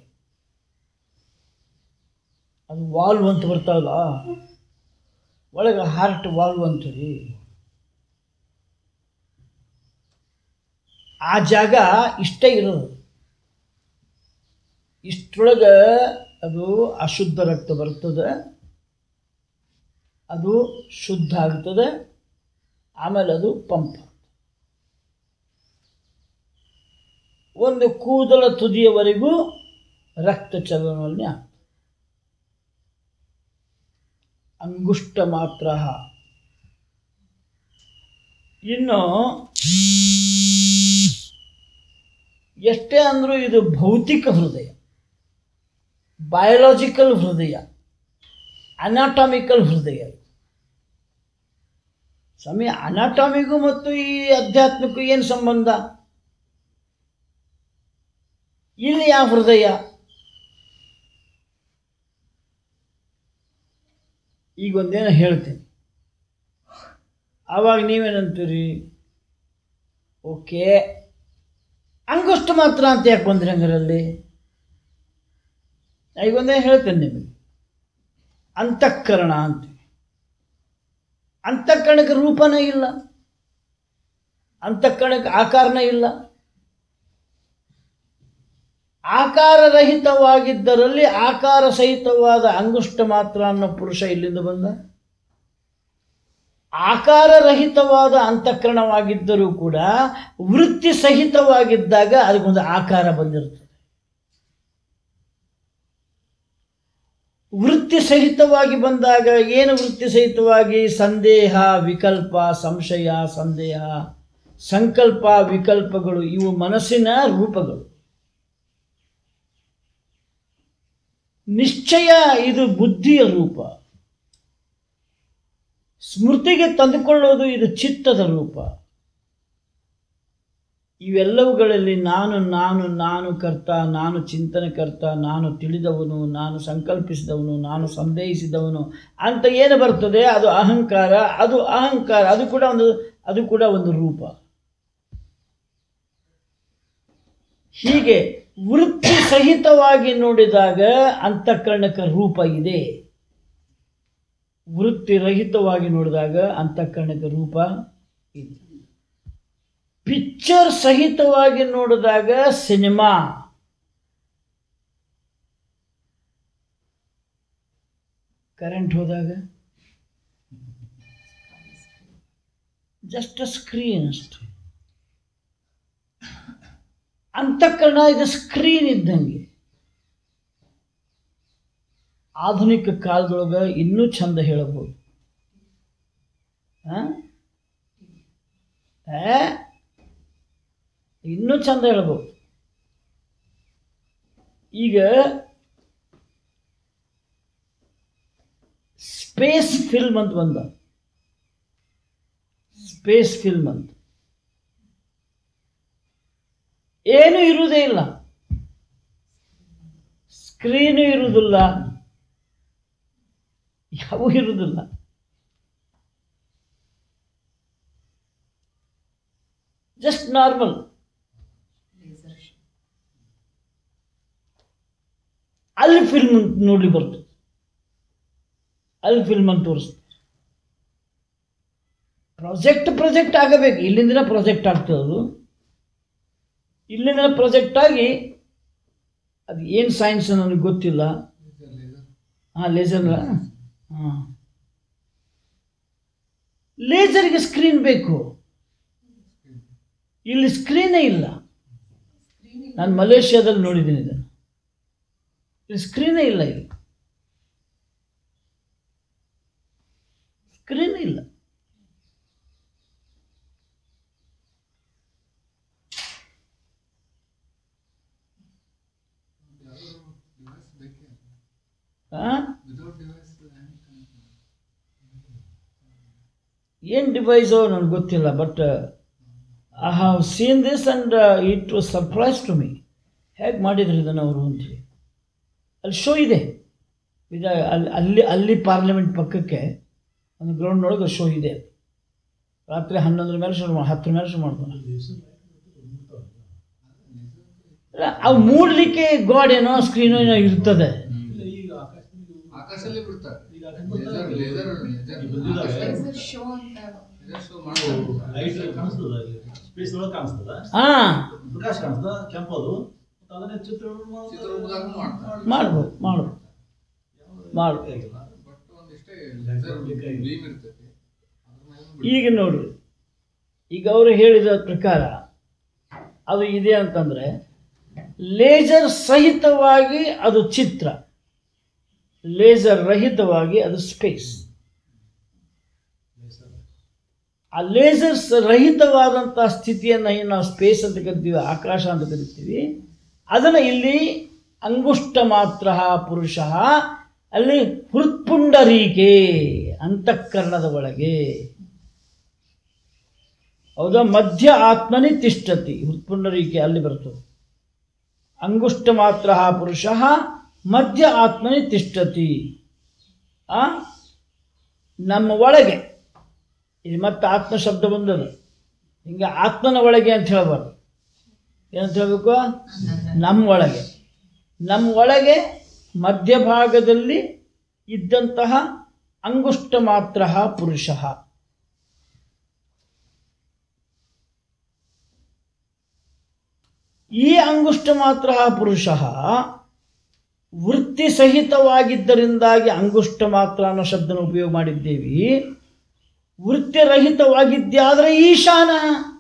ಅದು ವಾಲ್ವ್ ಅಂತ ಬರ್ತಾವಲ್ಲ ಒಳಗೆ ಹಾರ್ಟ್ ವಾಲ್ವ್ ಅಂತೀರಿ ಆ ಜಾಗ ಇಷ್ಟೇ ಇರೋದು ಇಷ್ಟರೊಳಗೆ ಅದು ಅಶುದ್ಧ ರಕ್ತ ಬರ್ತದೆ ಅದು ಶುದ್ಧ ಆಗ್ತದೆ ಆಮೇಲೆ ಅದು ಪಂಪ್ ಆಗ್ತದೆ. ಒಂದು ಕೂದಲ ತುದಿಯವರೆಗೂ ರಕ್ತ ಚಲನವನ್ನೇ ಆಗ್ತದೆ ಅಂಗುಷ್ಟ ಮಾತ್ರ ಇನ್ನು ಎಷ್ಟೇ ಅಂದರೂ ಇದು ಭೌತಿಕ ಹೃದಯ ಬಯೋಲಾಜಿಕಲ್ ಹೃದಯ ಅನಾಟಾಮಿಕಲ್ ಹೃದಯ ಸ್ವಾಮಿ ಅನಾಟಾಮಿಗೂ ಮತ್ತು ಈ ಅಧ್ಯಾತ್ಮಕ್ಕೂ ಏನು ಸಂಬಂಧ ಇಲ್ಲಿ ಯಾವ ಹೃದಯ ಈಗ ಒಂದೇನೋ ಹೇಳ್ತೀನಿ ಆವಾಗ ನೀವೇನಂತೀರಿ ಓಕೆ ಅಂಗುಷ್ಟು ಮಾತ್ರ ಅಂತ ಯಾಕೆ ಬಂದ್ರಿ ಹಂಗಾರಲ್ಲಿ ಈಗ ಒಂದೇ ಹೇಳ್ತೇನೆ ನಿಮಗೆ ಅಂತಃಕರಣ ಅಂತೀವಿ ಅಂತಃಕರಣಕ್ಕೆ ರೂಪನೇ ಇಲ್ಲ ಅಂತಃಕರಣಕ್ಕೆ ಆಕಾರನೇ ಇಲ್ಲ ಆಕಾರರಹಿತವಾಗಿದ್ದರಲ್ಲಿ ಆಕಾರ ಸಹಿತವಾದ ಅಂಗುಷ್ಟ ಮಾತ್ರ ಅನ್ನೋ ಪುರುಷ ಇಲ್ಲಿಂದ ಬಂದ ಆಕಾರರಹಿತವಾದ ಅಂತಃಕರಣವಾಗಿದ್ದರೂ ಕೂಡ ವೃತ್ತಿ ಸಹಿತವಾಗಿದ್ದಾಗ ಅದಕ್ಕೊಂದು ಆಕಾರ ಬಂದಿರ್ತದೆ ವೃತ್ತಿ ಸಹಿತವಾಗಿ ಬಂದಾಗ ಏನು ವೃತ್ತಿ ಸಹಿತವಾಗಿ ಸಂದೇಹ ವಿಕಲ್ಪ ಸಂಶಯ ಸಂದೇಹ ಸಂಕಲ್ಪ ವಿಕಲ್ಪಗಳು ಇವು ಮನಸ್ಸಿನ ರೂಪಗಳು ನಿಶ್ಚಯ ಇದು ಬುದ್ಧಿಯ ರೂಪ ಸ್ಮೃತಿಗೆ ತಂದುಕೊಳ್ಳೋದು ಇದು ಚಿತ್ತದ ರೂಪ ಇವೆಲ್ಲವುಗಳಲ್ಲಿ ನಾನು ನಾನು ನಾನು ಕರ್ತ ನಾನು ಚಿಂತನಕರ್ತ ನಾನು ತಿಳಿದವನು ನಾನು ಸಂಕಲ್ಪಿಸಿದವನು ನಾನು ಸಂದೇಹಿಸಿದವನು ಅಂತ ಏನು ಬರ್ತದೆ ಅದು ಅಹಂಕಾರ ಅದು ಅಹಂಕಾರ ಅದು ಕೂಡ ಒಂದು ಅದು ಕೂಡ ಒಂದು ರೂಪ ಹೀಗೆ ವೃತ್ತಿ ಸಹಿತವಾಗಿ ನೋಡಿದಾಗ ಅಂತಃಕರಣಕ್ಕೆ ರೂಪ ಇದೆ ವೃತ್ತಿ ರಹಿತವಾಗಿ ನೋಡಿದಾಗ ಅಂತಃಕರಣಕ್ಕೆ ರೂಪ ಇದೆ ಪಿಕ್ಚರ್ ಸಹಿತವಾಗಿ ನೋಡಿದಾಗ ಸಿನಿಮಾ ಕರೆಂಟ್ ಹೋದಾಗ ಜಸ್ಟ್ ಸ್ಕ್ರೀನ್ ಅಷ್ಟೆ ಅಂತಃಕರಣ ಇದು ಸ್ಕ್ರೀನ್ ಇದ್ದಂಗೆ ಆಧುನಿಕ ಕಾಲದೊಳಗೆ ಇನ್ನೂ ಚಂದ ಹೇಳಬಹುದು ಆ? ಆ? ಇನ್ನೂ ಚಂದ ಹೇಳ್ಬೋದು ಈಗ ಸ್ಪೇಸ್ ಫಿಲ್ಮ್ ಅಂತ ಬಂದ ಸ್ಪೇಸ್ ಫಿಲ್ಮ್ ಅಂತ ಏನೂ ಇರುವುದೇ ಇಲ್ಲ ಸ್ಕ್ರೀನು ಇರುವುದಿಲ್ಲ ಯಾವೂ ಇರುವುದಿಲ್ಲ ಜಸ್ಟ್ ನಾರ್ಮಲ್ ಅಲ್ಲಿ ಫಿಲ್ಮ್ ನೋಡ್ಲಿಕ್ಕೆ ಬರ್ತದೆ ಅಲ್ಲಿ ಫಿಲ್ಮ್ ಅಂತ ತೋರಿಸ್ತಾರೆ ಪ್ರಾಜೆಕ್ಟ್ ಪ್ರಾಜೆಕ್ಟ್ ಆಗಬೇಕು ಇಲ್ಲಿಂದನೇ ಪ್ರಾಜೆಕ್ಟ್ ಆಗ್ತದೆ ಅದು ಇಲ್ಲಿಂದ ಪ್ರಾಜೆಕ್ಟ್ ಆಗಿ ಅದು ಏನು ಸೈನ್ಸ್ ನನಗೆ ಗೊತ್ತಿಲ್ಲ ಹಾಂ ಲೇಸರ್ ಹಾಂ ಲೇಸರ್ಗೆ ಸ್ಕ್ರೀನ್ ಬೇಕು ಇಲ್ಲಿ ಸ್ಕ್ರೀನೇ ಇಲ್ಲ ನಾನು ಮಲೇಷ್ಯಾದಲ್ಲಿ ನೋಡಿದ್ದೀನಿ ಇದನ್ನು ಇಲ್ಲಿ ಸ್ಕ್ರೀನೇ ಇಲ್ಲ ಇಲ್ಲಿ ಸ್ಕ್ರೀನೇ ಇಲ್ಲ ಡಿವೈಸ್ ಬೇಕೇ ಹಾಂ ವಿದೌಟ್ ಡಿವೈಸ್ ಏನು ಡಿವೈಸೋ ನನಗೆ ಗೊತ್ತಿಲ್ಲ but I have seen this and it was surprise to me ಹೇಗೆ ಮಾಡಿದ್ರು ಇದನ್ನು ಅವರು ಅಂತೇಳಿ ಅಲ್ಲಿ ಶೋ ಇದೆ ಇದು ಅಲ್ಲಿ ಅಲ್ಲಿ ಅಲ್ಲಿ ಪಾರ್ಲಿಮೆಂಟ್ ಪಕ್ಕಕ್ಕೆ ಒಂದು ಗ್ರೌಂಡ್ನೊಳಗೆ ಶೋ ಇದೆ ರಾತ್ರಿ ಹನ್ನೊಂದರ ಮೇಲೆ ಶುರು ಮಾಡಿ ಹತ್ತರ ಮೇಲೆ ಶುರು ಮಾಡ್ತಾನೆ ಅಲ್ಲ, ಅವು ಮೂಡಲಿಕ್ಕೆ ಗಾಡ್ ಏನೋ ಸ್ಕ್ರೀನೋ ಏನೋ ಇರ್ತದೆ ಇಲ್ಲ ಈಗ ಆಕಾಶದಲ್ಲಿ ಆಕಾಶದಲ್ಲಿ ಬಿಡ್ತಾರೆ ಈಗ ಆಕಾಶ ಲೇಸರ್ ಲೇಸರ್ ಈಗ ಬಂದಿದ್ದಾವೆ. ಲೇಸರ್ ಶೋ ಅಂತ ಶೋ ಮಾಡ್ತಾರೆ ಲೈಟ್ ಕಾಣಿಸ್ತದ ಸ್ಪೇಸ್ ಒಳಗೆ ಕಾಣಿಸ್ತದ ಹಾಂ ಪ್ರಕಾಶ ಕಾಣಿಸ್ತದ ಕೆಂಪದು ಮತ್ತೆ ಅದನ್ನೇ ಚಿತ್ರ ಚಿತ್ರರೂಪದಾಗ ಮಾಡ್ತಾರೆ ಮಾಡ್ಬೋದು ಮಾಡ್ಬೋದು ಮಾಡು. ಬಟ್ ಒಂದಿಷ್ಟೇ ಲೇಸರ್ ಬೀಮ್ ಇರ್ತೈತಿ ಅದ್ರ ಮೇಲೆ ಈಗ ನೋಡ್ರಿ ಈಗ ಅವರು ಹೇಳಿದ ಪ್ರಕಾರ ಅದು ಇದೆ ಅಂತಂದರೆ ಲೇಸರ್ ಸಹಿತವಾಗಿ ಅದು ಚಿತ್ರ ಲೇಸರ್ ರಹಿತವಾಗಿ ಅದು ಸ್ಪೇಸ್ ಆ ಲೇಸರ್ಸ್ ರಹಿತವಾದಂಥ ಸ್ಥಿತಿಯನ್ನು ಏನು ನಾವು ಸ್ಪೇಸ್ ಅಂತ ಕರಿತೀವಿ ಆಕಾಶ ಅಂತ ಕರಿತೀವಿ ಅದನ್ನು ಇಲ್ಲಿ ಅಂಗುಷ್ಟ ಮಾತ್ರ ಪುರುಷ ಅಲ್ಲಿ ಹೃತ್ಪುಂಡರೀಕೆ ಅಂತಃಕರಣದ ಒಳಗೆ ಹೌದಾ ಮಧ್ಯ ಆತ್ಮನಿ ತಿಷ್ಠತಿ ಹೃತ್ಪುಂಡರೀಕೆ ಅಲ್ಲಿ ಬರ್ತದೆ ಅಂಗುಷ್ಟ ಮಾತ್ರ ಪುರುಷ ಮಧ್ಯ ಆತ್ಮನಿ ತಿಷ್ಠತಿ ಆ ನಮ್ಮ ಒಳಗೆ ಇದು ಮತ್ತೆ ಆತ್ಮ ಶಬ್ದ ಬಂದದ ಹಿಂಗೆ ಆತ್ಮನ ಒಳಗೆ ಅಂತ ಹೇಳ್ಬಾರ್ದು ಏನಂತ ಹೇಳಬೇಕು ನಮ್ಮ ಒಳಗೆ ನಮ್ಮ ಒಳಗೆ ಮಧ್ಯಭಾಗದಲ್ಲಿ ಇದ್ದಂತಹ ಅಂಗುಷ್ಟ ಮಾತ್ರ ಪುರುಷ ಈ ಅಂಗುಷ್ಟ ಮಾತ್ರ ಪುರುಷ ವೃತ್ತಿ ಸಹಿತವಾಗಿದ್ದರಿಂದಾಗಿ ಅಂಗುಷ್ಟ ಮಾತ್ರ ಅನ್ನೋ ಶಬ್ದನ ಉಪಯೋಗ ಮಾಡಿದ್ದೇವೆ ವೃತ್ತಿರಹಿತವಾಗಿದ್ದಾದರೆ ಈಶಾನ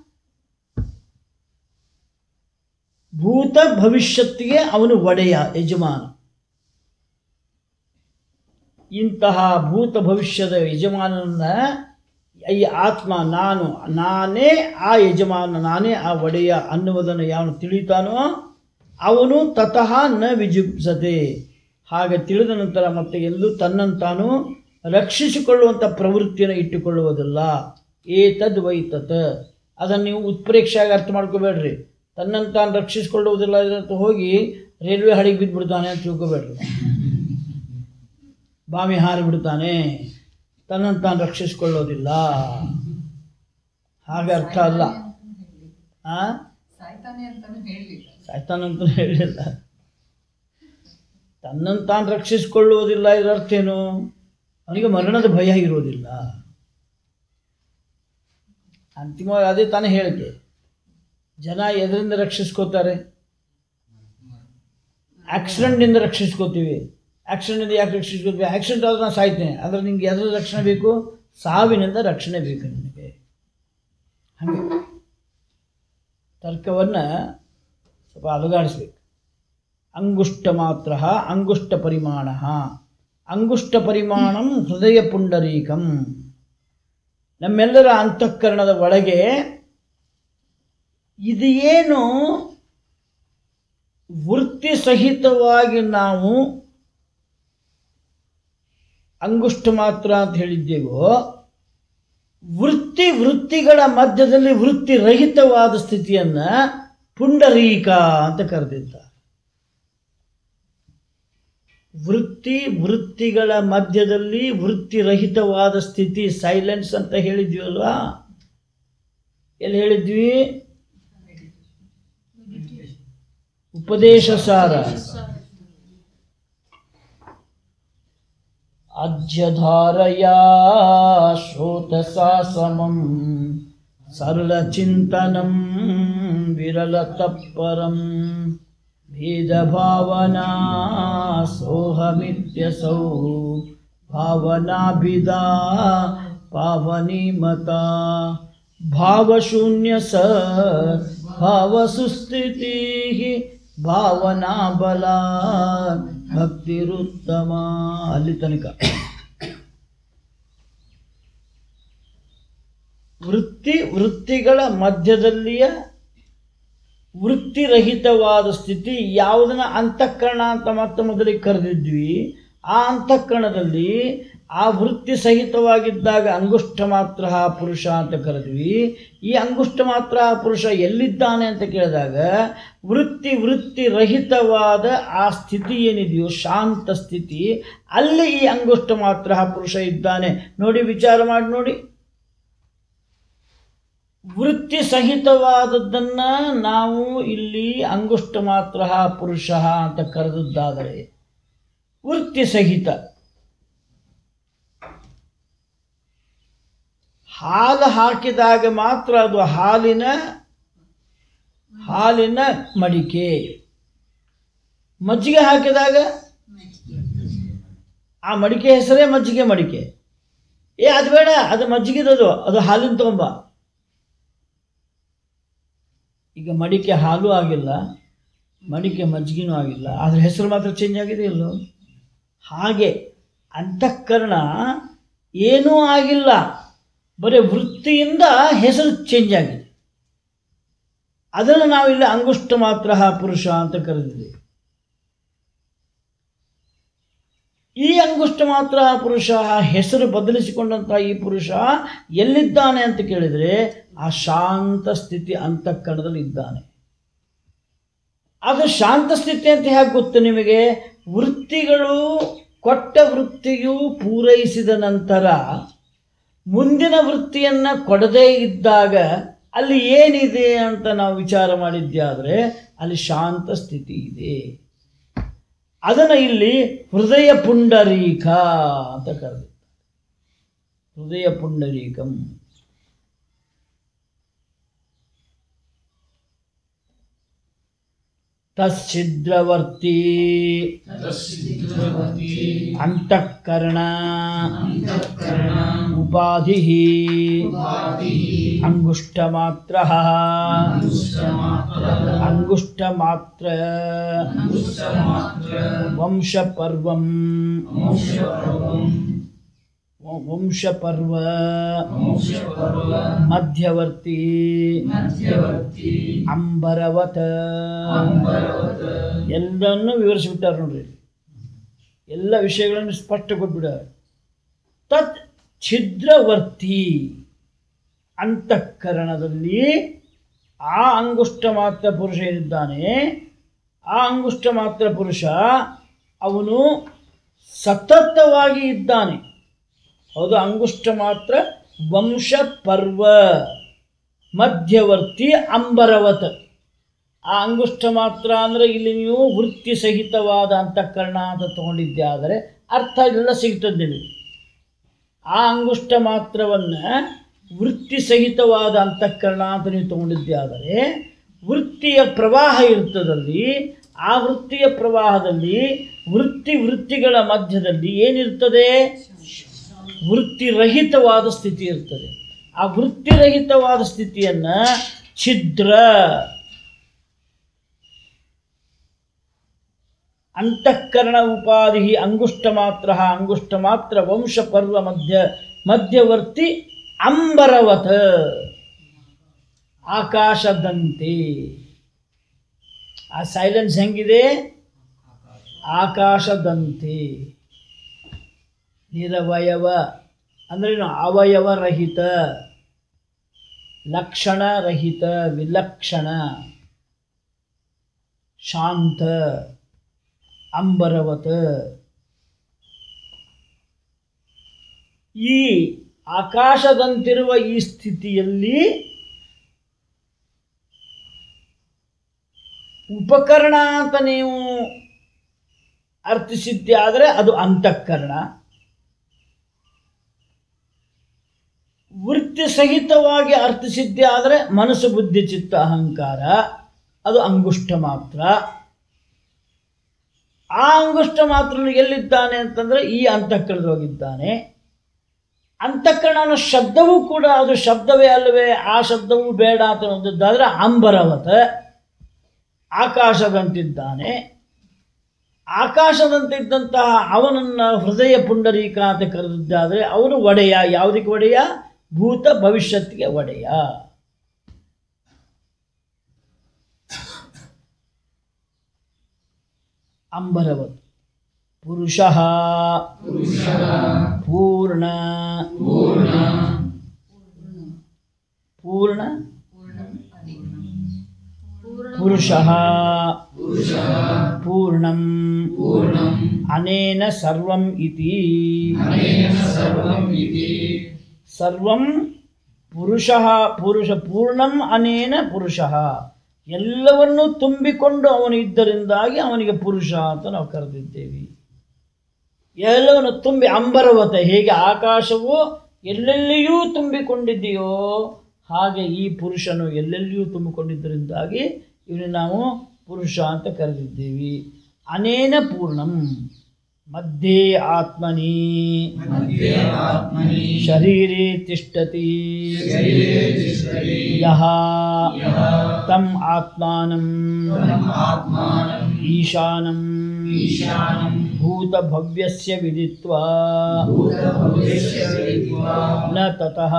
ಭೂತ ಭವಿಷ್ಯತ್ತಿಗೆ ಅವನು ಒಡೆಯ ಯಜಮಾನ ಇಂತಹ ಭೂತ ಭವಿಷ್ಯದ ಯಜಮಾನನ ಈ ಆತ್ಮ ನಾನು ನಾನೇ ಆ ಯಜಮಾನ ನಾನೇ ಆ ಒಡೆಯ ಅನ್ನುವುದನ್ನು ಯಾವನು ತಿಳಿತಾನೋ ಅವನು ತತಃ ನ ವಿಜುಪ್ಸತೆ ಹಾಗೆ ತಿಳಿದ ನಂತರ ಮತ್ತೆ ಎಲ್ಲೂ ತನ್ನಂತಾನು ರಕ್ಷಿಸಿಕೊಳ್ಳುವಂಥ ಪ್ರವೃತ್ತಿಯನ್ನು ಇಟ್ಟುಕೊಳ್ಳುವುದಿಲ್ಲ ಏತದ್ ವೈತತ್ ಅದನ್ನು ನೀವು ಉತ್ಪ್ರೇಕ್ಷೆಯಾಗಿ ಅರ್ಥ ಮಾಡ್ಕೋಬೇಡ್ರಿ ತನ್ನಂತಾನು ರಕ್ಷಿಸಿಕೊಳ್ಳುವುದಿಲ್ಲ ಅಂತ ಹೋಗಿ ರೈಲ್ವೆ ಹಳಿಗೆ ಬಿದ್ದುಬಿಡ್ತಾನೆ ಅಂತ ತಿಳ್ಕೊಬೇಡ್ರಿ ಬಾವಿ ಹಾರಿ ಬಿಡ್ತಾನೆ ತನ್ನನ್ನು ತಾನು ರಕ್ಷಿಸಿಕೊಳ್ಳೋದಿಲ್ಲ ಹಾಗೆ ಅರ್ಥ ಅಲ್ಲ ಆ ಸಾಯ್ತಾನೆ ಅಂತಾನು ಹೇಳಲಿಲ್ಲ ಸಾಯ್ತಾನಂತ ಹೇಳಿಲ್ಲ ತನ್ನನ್ನು ತಾನು ರಕ್ಷಿಸಿಕೊಳ್ಳುವುದಿಲ್ಲ ಇದರ ಅರ್ಥ ಏನು ಅವನಿಗೆ ಮರಣದ ಭಯ ಇರೋದಿಲ್ಲ ಅಂತಿಮವಾಗಿ ಅದೇ ತಾನೇ ಹೇಳಿಕೆ ಜನ ಎದರಿಂದ ರಕ್ಷಿಸ್ಕೋತಾರೆ ಆಕ್ಸಿಡೆಂಟಿಂದ ರಕ್ಷಿಸ್ಕೋತೀವಿ ಆಕ್ಸಿಡೆಂಟಿಂದ ಯಾಕೆ ರಕ್ಷಿಸ್ಕೋತೀವಿ ಆಕ್ಸಿಡೆಂಟ್ ಆದ್ರೆ ನಾನು ಸಾಯ್ತೇನೆ ಆದರೆ ನಿಂಗೆ ಎದ್ರ ರಕ್ಷಣೆ ಬೇಕು ಸಾವಿನಿಂದ ರಕ್ಷಣೆ ಬೇಕು ನಿನಗೆ ಹಾಗೆ ತರ್ಕವನ್ನು ಸ್ವಲ್ಪ ಅಲುಗಾಡಿಸ್ಬೇಕು ಅಂಗುಷ್ಟ ಮಾತ್ರ ಅಂಗುಷ್ಟ ಪರಿಮಾಣ ಅಂಗುಷ್ಟ ಪರಿಮಾಣಂ ಹೃದಯ ಪುಂಡರೀಕಂ ನಮ್ಮೆಲ್ಲರ ಅಂತಃಕರಣದ ಒಳಗೆ ಇದು ಏನು ವೃತ್ತಿ ಸಹಿತವಾಗಿ ನಾವು ಅಂಗುಷ್ಟ ಮಾತ್ರ ಅಂತ ಹೇಳಿದ್ದೇವೋ ವೃತ್ತಿ ವೃತ್ತಿಗಳ ಮಧ್ಯದಲ್ಲಿ ವೃತ್ತಿ ರಹಿತವಾದ ಸ್ಥಿತಿಯನ್ನು ಪುಂಡರೀಕ ಅಂತ ಕರೆದಿದ್ದಾರೆ ವೃತ್ತಿ ವೃತ್ತಿಗಳ ಮಧ್ಯದಲ್ಲಿ ವೃತ್ತಿರಹಿತವಾದ ಸ್ಥಿತಿ ಸೈಲೆನ್ಸ್ ಅಂತ ಹೇಳಿದ್ವಿ ಎಲ್ಲಿ ಹೇಳಿದ್ವಿ ಉಪದೇಶ ಸಾರ ಅಜ್ಯಧಾರಯಾ ಶ್ರೋತಸಾ ಸಮಂ ಸರಳಚಿಂತನಂ ವಿರಲತಃಪರಂ ಭೇದಭಾವನಾ ಸೋಹಮಿತ್ಯಸೌ ಭಾವನಾಭಿದಾ ಪಾವನಿಮತಾ ಭಾವಶೂನ್ಯ ಸ ಭಾವಸುಸ್ಥಿತಿ ಭಾವನಾ ಬಲ ಭಕ್ತಿರುತ್ತಮ ಅಲ್ಲಿ ತನಕ ವೃತ್ತಿ ವೃತ್ತಿಗಳ ಮಧ್ಯದಲ್ಲಿಯ ವೃತ್ತಿರಹಿತವಾದ ಸ್ಥಿತಿ ಯಾವುದನ್ನ ಅಂತಃಕರಣ ಅಂತ ಮತ್ತೆ ಮೊದಲಿಗೆ ಕರೆದಿದ್ವಿ ಆ ಅಂತಃಕರಣದಲ್ಲಿ ಆ ವೃತ್ತಿ ಸಹಿತವಾಗಿದ್ದಾಗ ಅಂಗುಷ್ಠ ಮಾತ್ರ ಪುರುಷ ಅಂತ ಕರೆದ್ವಿ ಈ ಅಂಗುಷ್ಠ ಮಾತ್ರ ಪುರುಷ ಎಲ್ಲಿದ್ದಾನೆ ಅಂತ ಕೇಳಿದಾಗ ವೃತ್ತಿ ವೃತ್ತಿ ರಹಿತವಾದ ಆ ಸ್ಥಿತಿ ಏನಿದೆಯೋ ಶಾಂತ ಸ್ಥಿತಿ ಅಲ್ಲಿ ಈ ಅಂಗುಷ್ಠ ಮಾತ್ರ ಪುರುಷ ಇದ್ದಾನೆ ನೋಡಿ ವಿಚಾರ ಮಾಡಿ ನೋಡಿ ವೃತ್ತಿ ಸಹಿತವಾದದ್ದನ್ನ ನಾವು ಇಲ್ಲಿ ಅಂಗುಷ್ಟ ಮಾತ್ರ ಪುರುಷ ಅಂತ ಕರೆದದ್ದಾದರೆ ವೃತ್ತಿ ಸಹಿತ ಹಾಲು ಹಾಕಿದಾಗ ಮಾತ್ರ ಅದು ಹಾಲಿನ ಹಾಲಿನ ಮಡಿಕೆ ಮಜ್ಜಿಗೆ ಹಾಕಿದಾಗ ಆ ಮಡಿಕೆ ಹೆಸರೇ ಮಜ್ಜಿಗೆ ಮಡಿಕೆ ಏ ಅದು ಬೇಡ ಅದು ಮಜ್ಜಿಗೆದದು ಅದು ಹಾಲಿನ ತೊಗೊಂಬ ಈಗ ಮಡಿಕೆ ಹಾಲು ಆಗಿಲ್ಲ ಮಡಿಕೆ ಮಜ್ಜಿಗೆನೂ ಆಗಿಲ್ಲ ಅದ್ರ ಹೆಸರು ಮಾತ್ರ ಚೇಂಜ್ ಆಗಿದೆ ಇಲ್ಲೋ ಹಾಗೆ ಅಂತಃಕರಣ ಏನೂ ಆಗಿಲ್ಲ ಬರೀ ವೃತ್ತಿಯಿಂದ ಹೆಸರು ಚೇಂಜ್ ಆಗಿದೆ ಅದನ್ನು ನಾವಿಲ್ಲಿ ಅಂಗುಷ್ಟ ಮಾತ್ರ ಪುರುಷ ಅಂತ ಕರೆದಿದ್ದೀವಿ ಈ ಅಂಗುಷ್ಟ ಮಾತ್ರ ಪುರುಷ ಹೆಸರು ಬದಲಿಸಿಕೊಂಡಂಥ ಈ ಪುರುಷ ಎಲ್ಲಿದ್ದಾನೆ ಅಂತ ಕೇಳಿದರೆ ಆ ಶಾಂತ ಸ್ಥಿತಿ ಅಂತಃಕರಣದಲ್ಲಿ ಇದ್ದಾನೆ ಅದು ಶಾಂತ ಸ್ಥಿತಿ ಅಂತ ಹೇಗೆ ಗೊತ್ತು ನಿಮಗೆ ವೃತ್ತಿಗಳು ಕೊಟ್ಟ ವೃತ್ತಿಯು ಪೂರೈಸಿದ ನಂತರ ಮುಂದಿನ ವೃತ್ತಿಯನ್ನು ಕೊಡದೇ ಇದ್ದಾಗ ಅಲ್ಲಿ ಏನಿದೆ ಅಂತ ನಾವು ವಿಚಾರ ಮಾಡಿದ್ಯಾದರೆ ಅಲ್ಲಿ ಶಾಂತ ಸ್ಥಿತಿ ಇದೆ ಅದನ್ನು ಇಲ್ಲಿ ಹೃದಯ ಪುಂಡರೀಕ ಅಂತ ಕರೆದು ಹೃದಯ ಪುಂಡರೀಕಂ ತಚ್ಛಿದ್ರವರ್ತಿ ಅಂತಃಕರಣ ಉಪಾಧಿ ಅಂಗುಷ್ಟ ಮಾತ್ರ ಅಂಗುಷ್ಟ ಮಾತ್ರ ವಂಶ ಪರ್ವಂ ವಂಶ ಪರ್ವ ಮಧ್ಯವರ್ತಿ ಅಂಬರವತ ಎಲ್ಲವನ್ನು ವಿವರಿಸಿಬಿಟ್ಟಾರೆ ನೋಡ್ರಿ ಎಲ್ಲ ವಿಷಯಗಳನ್ನು ಸ್ಪಷ್ಟ ಕೊಟ್ಬಿಡ ತತ್ ಛಿದ್ರವರ್ತಿ ಅಂತಃಕರಣದಲ್ಲಿ ಆ ಅಂಗುಷ್ಟ ಮಾತ್ರ ಪುರುಷ ಏನಿದ್ದಾನೆ ಆ ಅಂಗುಷ್ಟ ಮಾತ್ರ ಪುರುಷ ಅವನು ಸತತವಾಗಿ ಇದ್ದಾನೆ ಹೌದು ಅಂಗುಷ್ಟ ಮಾತ್ರ ವಂಶ ಪರ್ವ ಮಧ್ಯವರ್ತಿ ಅಂಬರವತ್ ಆ ಅಂಗುಷ್ಟ ಮಾತ್ರ ಅಂದರೆ ಇಲ್ಲಿ ನೀವು ವೃತ್ತಿ ಸಹಿತವಾದ ಅಂತಃಕರಣ ಅಂತ ತಗೊಂಡಿದ್ದೆ ಆದರೆ ಅರ್ಥ ಎಲ್ಲ ಸಿಗ್ತದೆ ನಿಮಗೆ ಆ ಅಂಗುಷ್ಟ ಮಾತ್ರವನ್ನು ವೃತ್ತಿ ಸಹಿತವಾದ ಅಂತಃಕರಣ ಅಂತ ನೀವು ತಗೊಂಡಿದ್ದೆ ಆದರೆ ವೃತ್ತಿಯ ಪ್ರವಾಹ ಇರ್ತದಲ್ಲಿ ಆ ವೃತ್ತಿಯ ಪ್ರವಾಹದಲ್ಲಿ ವೃತ್ತಿ ವೃತ್ತಿಗಳ ಮಧ್ಯದಲ್ಲಿ ಏನಿರ್ತದೆ ವೃತ್ತಿರಹಿತವಾದ ಸ್ಥಿತಿ ಇರ್ತದೆ ಆ ವೃತ್ತಿರಹಿತವಾದ ಸ್ಥಿತಿಯನ್ನು ಛಿದ್ರ ಅಂತಃಕರಣ ಉಪಾಧಿ ಅಂಗುಷ್ಟ ಮಾತ್ರ ಅಂಗುಷ್ಟ ಮಾತ್ರ ವಂಶ ಪರ್ವ ಮಧ್ಯ ಮಧ್ಯವರ್ತಿ ಅಂಬರವತ ಆಕಾಶದಂತೆ ಆ ಸೈಲೆನ್ಸ್ ಹೆಂಗಿದೆ ಆಕಾಶದಂತೆ ನಿರವಯವ ಅಂದ್ರೇನು ಅವಯವರಹಿತ ಲಕ್ಷಣರಹಿತ ವಿಲಕ್ಷಣ ಶಾಂತ ಅಂಬರವತ ಈ ಆಕಾಶದಂತಿರುವ ಈ ಸ್ಥಿತಿಯಲ್ಲಿ ಉಪಕರಣ ಅಂತ ನೀವು ಅರ್ಥಿಸಿದ್ದೆ ಆದರೆ ಅದು ಅಂತಃಕರಣ ವೃತ್ತಿ ಸಹಿತವಾಗಿ ಅರ್ಥಸಿದ್ಧಿ ಆದರೆ ಮನಸ್ಸು ಬುದ್ಧಿ ಚಿತ್ತ ಅಹಂಕಾರ ಅದು ಅಂಗುಷ್ಟ ಮಾತ್ರ ಆ ಅಂಗುಷ್ಟ ಮಾತ್ರ ಎಲ್ಲಿದ್ದಾನೆ ಅಂತಂದರೆ ಈ ಅಂತಃಕರಣದೊಳಗಿದ್ದಾನೆ ಅಂತಃಕರಣ ಅನ್ನೋ ಶಬ್ದವೂ ಕೂಡ ಅದು ಶಬ್ದವೇ ಅಲ್ಲವೇ ಆ ಶಬ್ದವೂ ಬೇಡ ಅಂತ ಅನ್ನೋದಾದ್ರೆ ಅಂಬರವತ ಆಕಾಶದಂತಿದ್ದಾನೆ ಆಕಾಶದಂತಿದ್ದಂತಹ ಅವನನ್ನು ಹೃದಯ ಪುಂಡರೀಕ ಅಂತ ಕರೆದಿದ್ದಾದರೆ ಅವನು ಒಡೆಯ ಯಾವುದಕ್ಕೆ ಒಡೆಯ ಭೂತ ಭವಿಷ್ಯತ್ತಿಗೆ ಒಡೆಯ ಅಂಬರವತ್ ಪುರುಷ ಪೂರ್ಣ ಪೂರ್ಣ ಪುರುಷ ಪೂರ್ಣಂ ಅನೇನ ಸರ್ವಂ ಇತಿ ಸರ್ವಂ ಪುರುಷ ಪುರುಷ ಪೂರ್ಣಂ ಅನೇನ ಪುರುಷ ಎಲ್ಲವನ್ನೂ ತುಂಬಿಕೊಂಡು ಅವನು ಇದ್ದರಿಂದಾಗಿ ಅವನಿಗೆ ಪುರುಷ ಅಂತ ನಾವು ಕರೆದಿದ್ದೇವೆ ಎಲ್ಲವನ್ನು ತುಂಬಿ ಅಂಬರವತ ಹೇಗೆ ಆಕಾಶವು ಎಲ್ಲೆಲ್ಲಿಯೂ ತುಂಬಿಕೊಂಡಿದೆಯೋ ಹಾಗೆ ಈ ಪುರುಷನು ಎಲ್ಲೆಲ್ಲಿಯೂ ತುಂಬಿಕೊಂಡಿದ್ದರಿಂದಾಗಿ ಇವನು ನಾವು ಪುರುಷ ಅಂತ ಕರೆದಿದ್ದೇವೆ ಅನೇನ ಪೂರ್ಣಂ ಮಧ್ಯೆ ಆತ್ಮನಿ ಶರೀರೆ ತಿಷ್ಟತಿ ಯಹ ತಂ ಆತ್ಮಾನಂ ಈಶಾನಂ ಭೂತಭವ್ಯಸ್ಯ ವಿದಿತ್ವಾ ನ ತತಃ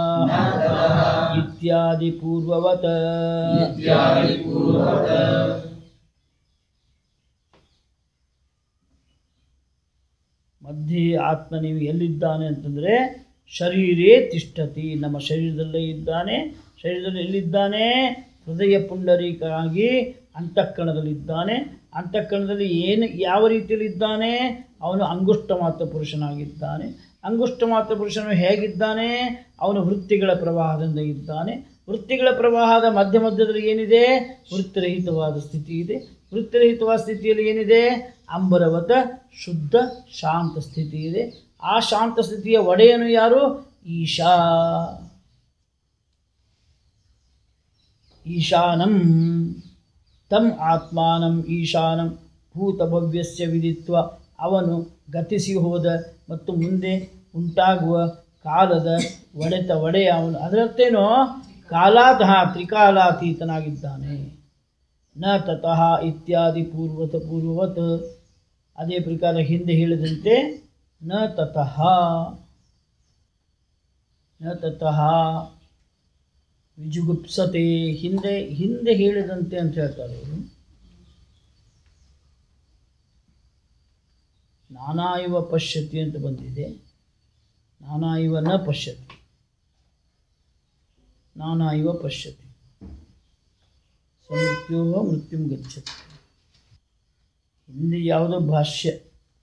ಇತ್ಯಾದಿ ಪೂರ್ವವತ್ ಮಧ್ಯೆ ಆತ್ಮ ನೀವು ಎಲ್ಲಿದ್ದಾನೆ ಅಂತಂದರೆ ಶರೀರೇ ತಿಷ್ಠತಿ ನಮ್ಮ ಶರೀರದಲ್ಲೇ ಇದ್ದಾನೆ ಶರೀರದಲ್ಲಿ ಎಲ್ಲಿದ್ದಾನೆ ಹೃದಯ ಪುಂಡರೀಕಾಗಿ ಅಂತಃಕರಣದಲ್ಲಿದ್ದಾನೆ ಅಂತಃಕರಣದಲ್ಲಿ ಏನು ಯಾವ ರೀತಿಯಲ್ಲಿ ಇದ್ದಾನೆ ಅವನು ಅಂಗುಷ್ಟ ಮಾತ್ರ ಪುರುಷನಾಗಿದ್ದಾನೆ ಅಂಗುಷ್ಟ ಮಾತ್ರ ಪುರುಷನು ಹೇಗಿದ್ದಾನೆ ಅವನು ವೃತ್ತಿಗಳ ಪ್ರವಾಹದಿಂದ ಇದ್ದಾನೆ ವೃತ್ತಿಗಳ ಪ್ರವಾಹದ ಮಧ್ಯ ಮಧ್ಯದಲ್ಲಿ ಏನಿದೆ ವೃತ್ತಿರಹಿತವಾದ ಸ್ಥಿತಿ ಇದೆ ವೃತ್ತಿರಹಿತವಾದ ಸ್ಥಿತಿಯಲ್ಲಿ ಏನಿದೆ ಅಂಬರವತ ಶುದ್ಧ ಶಾಂತ ಸ್ಥಿತಿ ಇದೆ ಆ ಶಾಂತ ಸ್ಥಿತಿಯ ಒಡೆಯನು ಯಾರು ಈಶಾ ಈಶಾನಂ ತಂ ಆತ್ಮಾನಂ ಈಶಾನಂ ಭೂತಭವ್ಯಸ್ಯ ವಿದಿತ್ವ ಅವನು ಗತಿಸಿ ಹೋದ ಮತ್ತು ಮುಂದೆ ಉಂಟಾಗುವ ಕಾಲದ ಒಡೆತ ಒಡೆಯ ಅವನು ಅದರರ್ಥೇನೋ ಕಾಲಾತ್ ಹಾ ತ್ರಿಕಾಲಾತೀತನಾಗಿದ್ದಾನೆ ನ ತತಃ ಇತ್ಯಾದಿ ಪೂರ್ವತ ಪೂರ್ವವತ್ ಅದೇ ಪ್ರಕಾರ ಹಿಂದೆ ಹೇಳಿದಂತೆ ನ ತತಃ ನ ತತಃ ವಿಜುಗುಪ್ಸತೆ ಹಿಂದೆ ಹಿಂದೆ ಹೇಳಿದಂತೆ ಅಂತ ಹೇಳ್ತಾರೆ ಅವರು ನಾನಾ ಇವ ಪಶ್ಯತಿ ಅಂತ ಬಂದಿದೆ ನಾನಾ ಇವ ನ ಪಶ್ಯತಿ ನಾನಾ ಇವ ಪಶ್ಯತಿ ಸಮೃತ್ಯೋ ಮೃತ್ಯುಂ ಗಚ್ಚತಿ ಹಿಂದೆ ಯಾವುದೋ ಭಾಷ್ಯ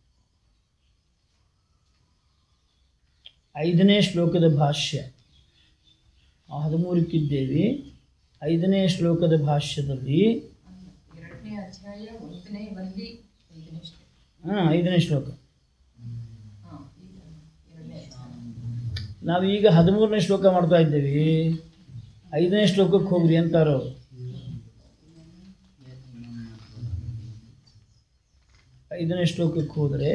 ಐದನೇ ಶ್ಲೋಕದ ಭಾಷ್ಯ ಆ ಹದಿಮೂರಕ್ಕಿದ್ದೇವೆ ಐದನೇ ಶ್ಲೋಕದ ಭಾಷ್ಯದಲ್ಲಿ ಎರಡನೇ ಅಧ್ಯಾಯ ಒಂದನೇ ವಲ್ಲಿ ಐದನೇ ಶ್ಲೋಕ. ಹಾಂ ಐದನೇ ಶ್ಲೋಕ ಹಾ, ಈಗ ಎರಡನೇ ಅಧ್ಯಾಯ. ನಾವೀಗ ಹದಿಮೂರನೇ ಶ್ಲೋಕ ಮಾಡ್ತಾ ಇದ್ದೇವೆ ಐದನೇ ಶ್ಲೋಕಕ್ಕೆ ಹೋಗ್ರಿ ಅಂತಾರೋ ಅವ್ರು. ಐದನೇ ಶ್ಲೋಕಕ್ಕೆ ಹೋದರೆ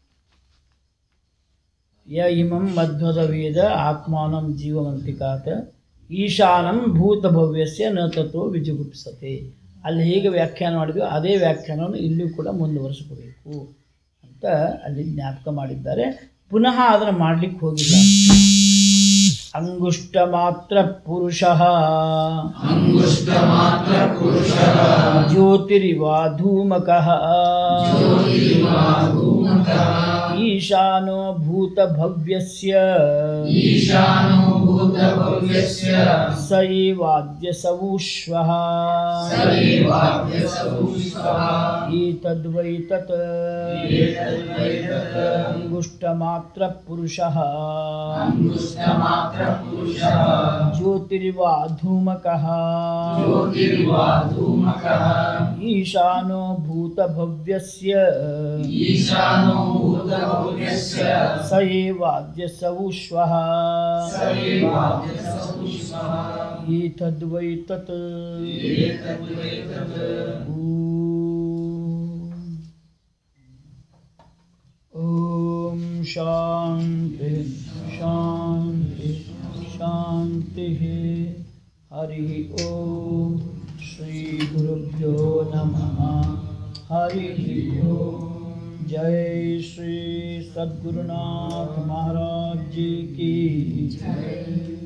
ಯ ಇಮಂ ಮಧ್ವದ ವೇದ ಆತ್ಮಾನಂ ಜೀವವಂತಿಕಾತ ಈಶಾನಂ ಭೂತಭವ್ಯಸ್ಯ ನ ತತ್ವ ವಿಜುಗುಪ್ಸತೆ ಅಲ್ಲಿ ಹೇಗೆ ವ್ಯಾಖ್ಯಾನ ಮಾಡಿದ್ವಿ ಅದೇ ವ್ಯಾಖ್ಯಾನವನ್ನು ಇಲ್ಲಿಯೂ ಕೂಡ ಮುಂದುವರಿಸಬೇಕು ಅಂತ ಅಲ್ಲಿ ಜ್ಞಾಪಕ ಮಾಡಿದ್ದಾರೆ ಪುನಃ ಅದನ್ನು ಮಾಡಲಿಕ್ಕೆ ಹೋಗಿಲ್ಲ ಅಂಗುಷ್ಟ ಮಾತ್ರ ಪುರುಷ ಅಂಗುಷ್ಟಮಾತ್ರ ಪುರುಷಃ ಜ್ಯೋತಿರಿವ ಧೂಮಕ ಧೂಮಕಃ ಈಶಾನೋ ಭೂತಭವ್ಯಸ್ಯ ಈಶಾನೋ ಭೂತಭವ್ಯಸ್ಯ ಸ ಏವಾದ್ಯ ಸವೂಶ್ವಃ ಸೈವಾದ್ಯಸೌಷ್ಠಃ ಏತದ್ವೈ ತತ್ ಏತದ್ವೈ ತತ್ ಅಂಗುಷ್ಟಮಾತ್ರ ಪುರುಷಃ ಅಂಗುಷ್ಟಮಾತ್ರ ಪುರುಷಃ ಜ್ಯೋತಿರಿವ ಧೂಮಕಃ ಜ್ಯೋತಿರ್ವಾ ಧೂಮಕಃ ಈಶಾನೋ ಭೂತಭವ್ಯಸ್ಯ ಈಶಾನೋ ಭೂತಭವ್ಯಸ್ಯ ಸ ಏವಾದ್ಯ ಸವೂಶ್ವಃ ಸೈವಾದ್ಯಸೌಷ್ಠಃ देवाद्यसौ पुष्पः एतद्वै तत् एतद्वै तत् ॐ शान्ति शान्ति शान्तिः हरिः ॐ श्रीगुरुभ्यो नमः हरिः ॐ जय श्री सद्गुरुनाथ महाराज जी की जय